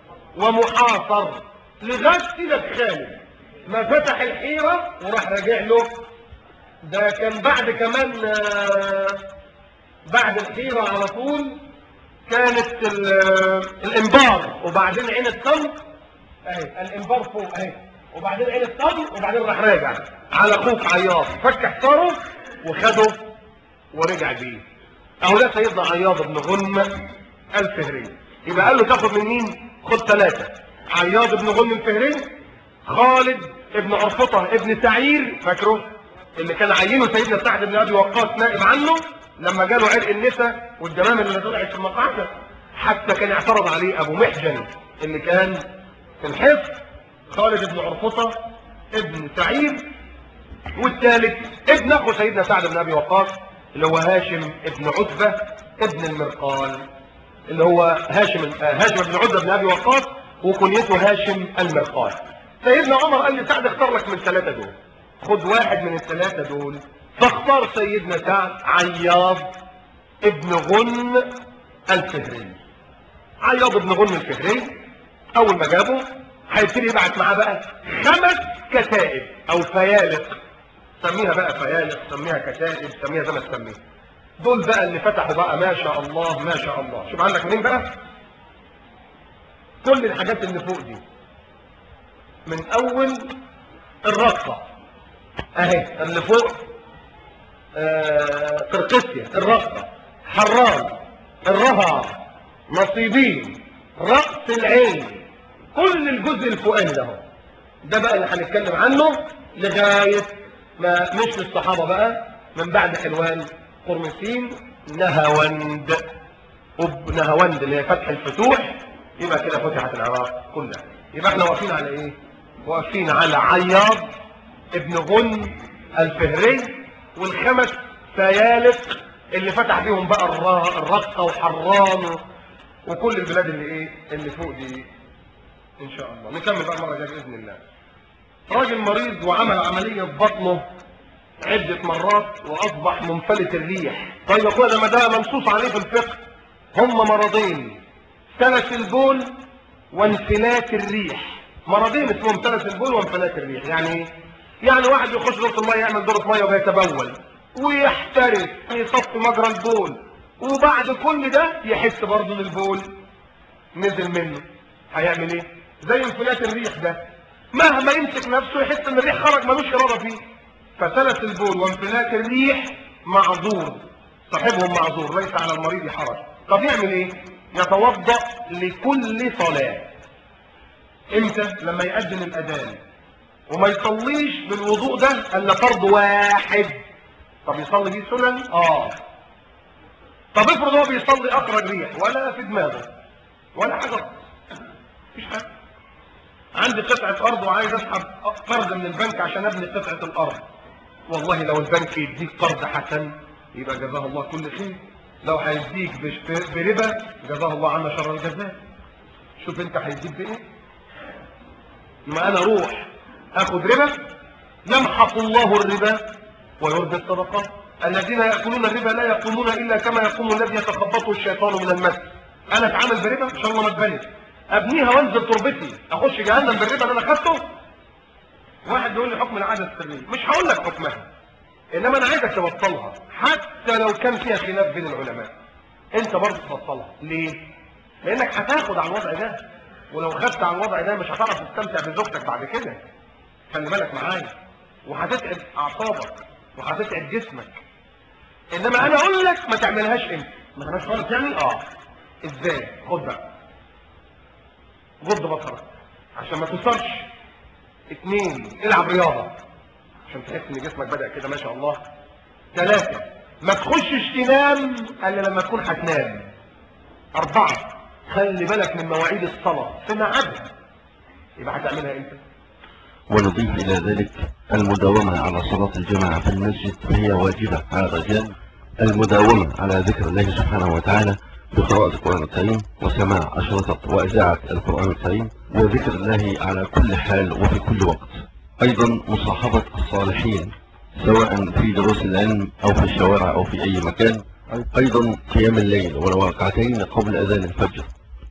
ومحاصر لغاية سيدك خالد ما فتح الحيرة وراح راجع له ده كان بعد كمان آه، بعد الحيرة على طول كانت ال- الانبار وبعدين عين التمر اهي الانبار فوق اهي وبعدين عين التمر وبعدين راح راجع على اخوك عياض فك حصاره وخده ورجع بيه اهو ده سيدنا عياض بن غنم الفهري يبقى قال له تاخد من مين خد ثلاثه عياض بن غنم الفهري خالد ابن عرفطه ابن سعير فاكره اللي كان عينه سيدنا سعد بن ابي وقاص نائب عنه لما جاله عرق النساء والدمام اللي طلعت في المقعده حتى كان اعترض عليه ابو محجن اللي كان في الحفظ خالد بن عرفطه ابن سعير والثالث ابن اخو سيدنا سعد بن ابي وقاص اللي هو هاشم ابن عتبه ابن المرقال اللي هو هاشم آه، هاشم بن عتبه بن ابي وقاص وكنيته هاشم المرقال سيدنا عمر قال لي سعد اختار لك من الثلاثه دول خد واحد من الثلاثه دول فاختار سيدنا سعد عياض ابن غن الفهري عياض ابن غن الفهري اول ما جابه هيبتدي يبعت معاه بقى خمس كتائب او فيالق سميها بقى فيالق سميها كتائب سميها زي ما تسميها دول بقى اللي فتحوا بقى ما شاء الله ما شاء الله شوف عندك منين بقى كل الحاجات اللي فوق دي من اول الرقة اهي اللي فوق آه، قرقسيا الرقة حران الرها نصيبين رأس العين كل الجزء الفوقاني ده هو. ده بقى اللي هنتكلم عنه لغاية ما مش للصحابة بقى من بعد حلوان قرمسين نهاوند أب نهاوند اللي هي فتح الفتوح يبقى كده فتحت العراق كلها يبقى احنا واقفين على ايه واقفين على عياض ابن غن الفهري والخمس سيالق اللي فتح بيهم بقى الرا- الرقة وحران وكل البلاد اللي ايه اللي فوق دي ان شاء الله نكمل بقى المره الجايه باذن الله راجل مريض وعمل عمليه في بطنه عده مرات واصبح منفلت الريح طيب يا اخويا لما ده منصوص عليه في الفقه هم مرضين سلس البول وانفلات الريح مرضين اسمهم سلس البول وانفلات الريح يعني ايه يعني واحد يخش دورة المية يعمل دورة مية ويتبول ويحترس يصفي مجرى البول وبعد كل ده يحس برضه ان البول نزل منه هيعمل ايه زي انفلات الريح ده مهما يمسك نفسه يحس ان الريح خرج ملوش اراده فيه فسلس البول وانفلات الريح معذور صاحبهم معذور ليس على المريض حرج طب يعمل ايه يتوضا لكل صلاه امتى لما يأذن الاذان وما يصليش بالوضوء ده الا فرض واحد طب يصلي بيه سنن اه طب افرض هو بيصلي اخرج ريح ولا في دماغه ولا حاجه مفيش حاجه عندي قطعه ارض وعايز اسحب قرض من البنك عشان ابني قطعه الارض والله لو البنك يديك قرض حسن يبقى جزاه الله كل خير لو هيديك بش- بربا جزاه الله عنا شر الجزاء شوف انت هيديك بايه ما انا اروح اخد ربا يمحق الله الربا ويربي الصدقات الذين ياكلون الربا لا يقومون الا كما يقوم الذي يتخبطه الشيطان من المس انا اتعامل بربا ان شاء الله ما اتبني ابنيها وانزل تربتي اخش جهنم بالربا اللي انا خدته واحد بيقول لي حكم العاده السريه مش هقول لك حكمها انما انا عايزك تبطلها حتى لو كان فيها خلاف بين العلماء انت برضه تبطلها ليه لانك هتاخد على الوضع ده ولو خدت على الوضع ده مش هتعرف تستمتع بزوجتك بعد كده خلي بالك معايا وهتتعب اعصابك وهتتعب جسمك انما انا اقول لك ما تعملهاش انت ما تعملهاش خالص يعني اه ازاي خد بقى غض بصرك عشان ما تسرش اتنين العب رياضه عشان تحس ان جسمك بدا كده ما شاء الله ثلاثه ما تخشش تنام الا لما تكون هتنام اربعه خلي بالك من مواعيد الصلاه في ميعادها يبقى هتعملها امتى ونضيف إلى ذلك المداومة على صلاة الجماعة في المسجد فهي واجبة على الرجال المداومة على ذكر الله سبحانه وتعالى بقراءة القرآن الكريم وسماع أشرطة وإذاعة القرآن الكريم وذكر الله على كل حال وفي كل وقت أيضا مصاحبة الصالحين سواء في دروس العلم أو في الشوارع أو في أي مكان أيضا قيام الليل ولو ركعتين قبل أذان الفجر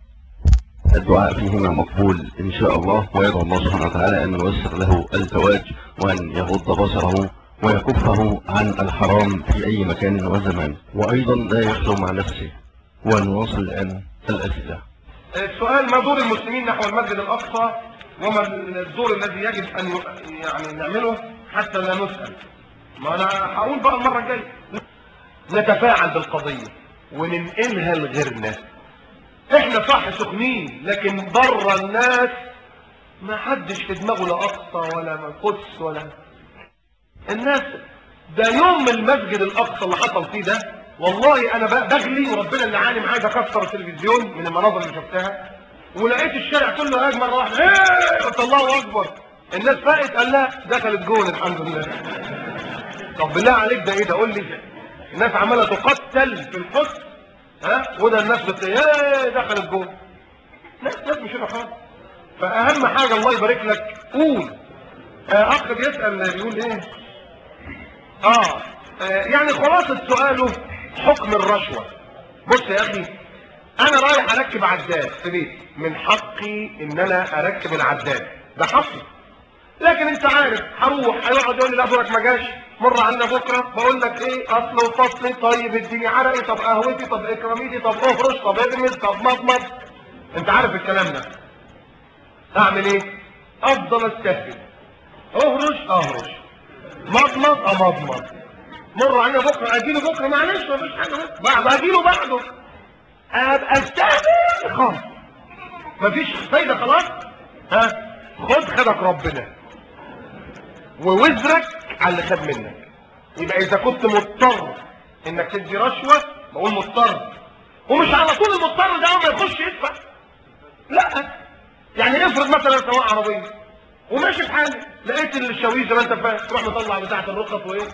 الدعاء فيهما مقبول إن شاء الله ويدعو الله سبحانه وتعالى أن ييسر له الزواج وأن يغض بصره ويكفه عن الحرام في أي مكان وزمان وأيضا لا يخلو مع نفسه ونواصل الآن الأسئلة السؤال ما دور المسلمين نحو المسجد الأقصى وما الدور الذي يجب أن ي- يعني نعمله حتى لا نسأل ما أنا هقول بقى المرة الجاية نتفاعل بالقضية وننقلها لغيرنا احنا صح سخنين لكن بره الناس ما حدش في دماغه لا أقصى ولا قدس ولا الناس ده يوم المسجد الأقصى اللي حصل فيه ده والله أنا ب- بغلي وربنا اللي عالم عايز أكسر التلفزيون من المناظر اللي شفتها ولقيت الشارع كله هاج مرة واحدة ايه قلت الله أكبر الناس فاقت قال لا دخلت جون الحمد لله طب بالله عليك ده ايه ده قول لي الناس عمالة تقتل في القدس ها وده الناس بت ايه دخلت جون ناس ناس مش هنا خالص فأهم حاجة الله يبارك لك قول آه، أخ بيسأل بيقول إيه آه آه، يعني خلاصة سؤاله حكم الرشوة بص يا أخي أنا رايح أركب عداد في بيتي من حقي إن أنا أركب العداد ده حقي لكن أنت عارف هروح هيقعد يقول لي لا أبوك ما جاش مر عنا بكرة بقول لك إيه أصل وفصل طيب اديني عرقي طب قهوتي طب إكراميتي طب أفرش طب اغمز طب مضمض أنت عارف الكلام ده أعمل إيه؟ أفضل أستهبل اهرش اهرش مضمض امضمض مر علينا بكره اجيله بكره معلش مفيش حاجه بقى. بعد اجيله بعده ابقى استهبل خالص مفيش فايده خلاص ها خد خدك ربنا ووزرك على اللي خد منك يبقى اذا كنت مضطر انك تدي رشوه بقول مضطر ومش على طول المضطر ده ما يخش يدفع لا يعني افرض مثلا سواق عربيه وماشي في حالي لقيت الشاويش زي ما انت فاهم تروح مطلع بتاعه الرخص وايه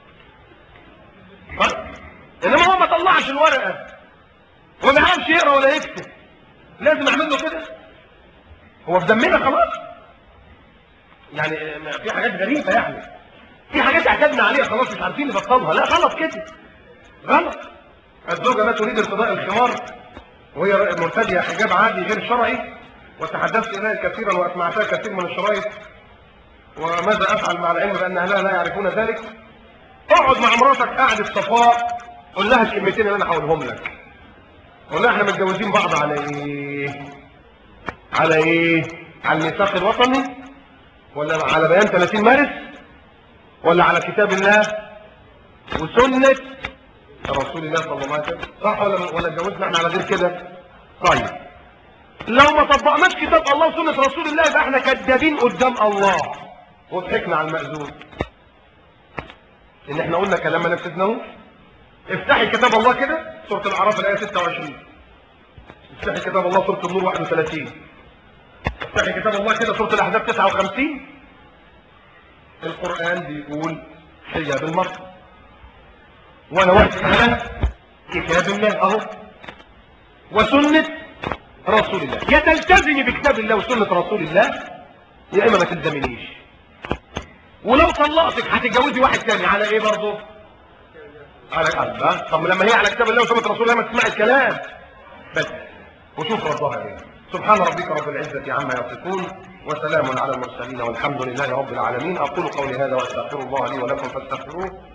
ها انما هو ما طلعش الورقه وما بيعرفش يقرا ولا يكتب لازم اعمل له كده هو في ذمنا خلاص يعني ما- في حاجات غريبه يعني في حاجات اعتدنا عليها خلاص مش عارفين نبطلها لا غلط كده غلط الزوجه لا تريد ارتداء الخمار وهي مرتديه حجاب عادي غير شرعي وتحدثت اليها كثيرا واسمعتها كثير من الشرايط وماذا افعل مع العلم بان اهلها لا يعرفون ذلك اقعد مع مراتك قعده صفاء قول لها الكلمتين اللي انا هقولهم لك قول لها احنا متجوزين بعض على ايه على ايه على الميثاق الوطني ولا على بيان 30 مارس ولا على كتاب الله وسنة رسول الله صلى الله عليه وسلم صح ولا ولا اتجوزنا احنا على غير كده طيب لو ما طبقناش كتاب الله وسنة رسول الله يبقى احنا كذابين قدام الله وضحكنا على المأذون ان احنا قلنا كلام ما نفذناهوش افتحي كتاب الله كده سورة الاعراف الايه 26 افتحي كتاب الله سورة النور 31 افتحي كتاب الله كده سورة الاحزاب 59 القرآن بيقول حجاب المرأة وانا واقف على كتاب الله اهو وسنة رسول الله يا تلتزمي بكتاب الله وسنة رسول الله يا اما ما تلزمنيش ولو طلقتك هتتجوزي واحد تاني على ايه برضه على الله طب لما هي على كتاب الله وسنة رسول الله ما تسمعي الكلام بس وشوف ربها ايه سبحان ربك رب العزة عما يصفون وسلام على المرسلين والحمد لله رب العالمين اقول قولي هذا واستغفر الله لي ولكم فاستغفروه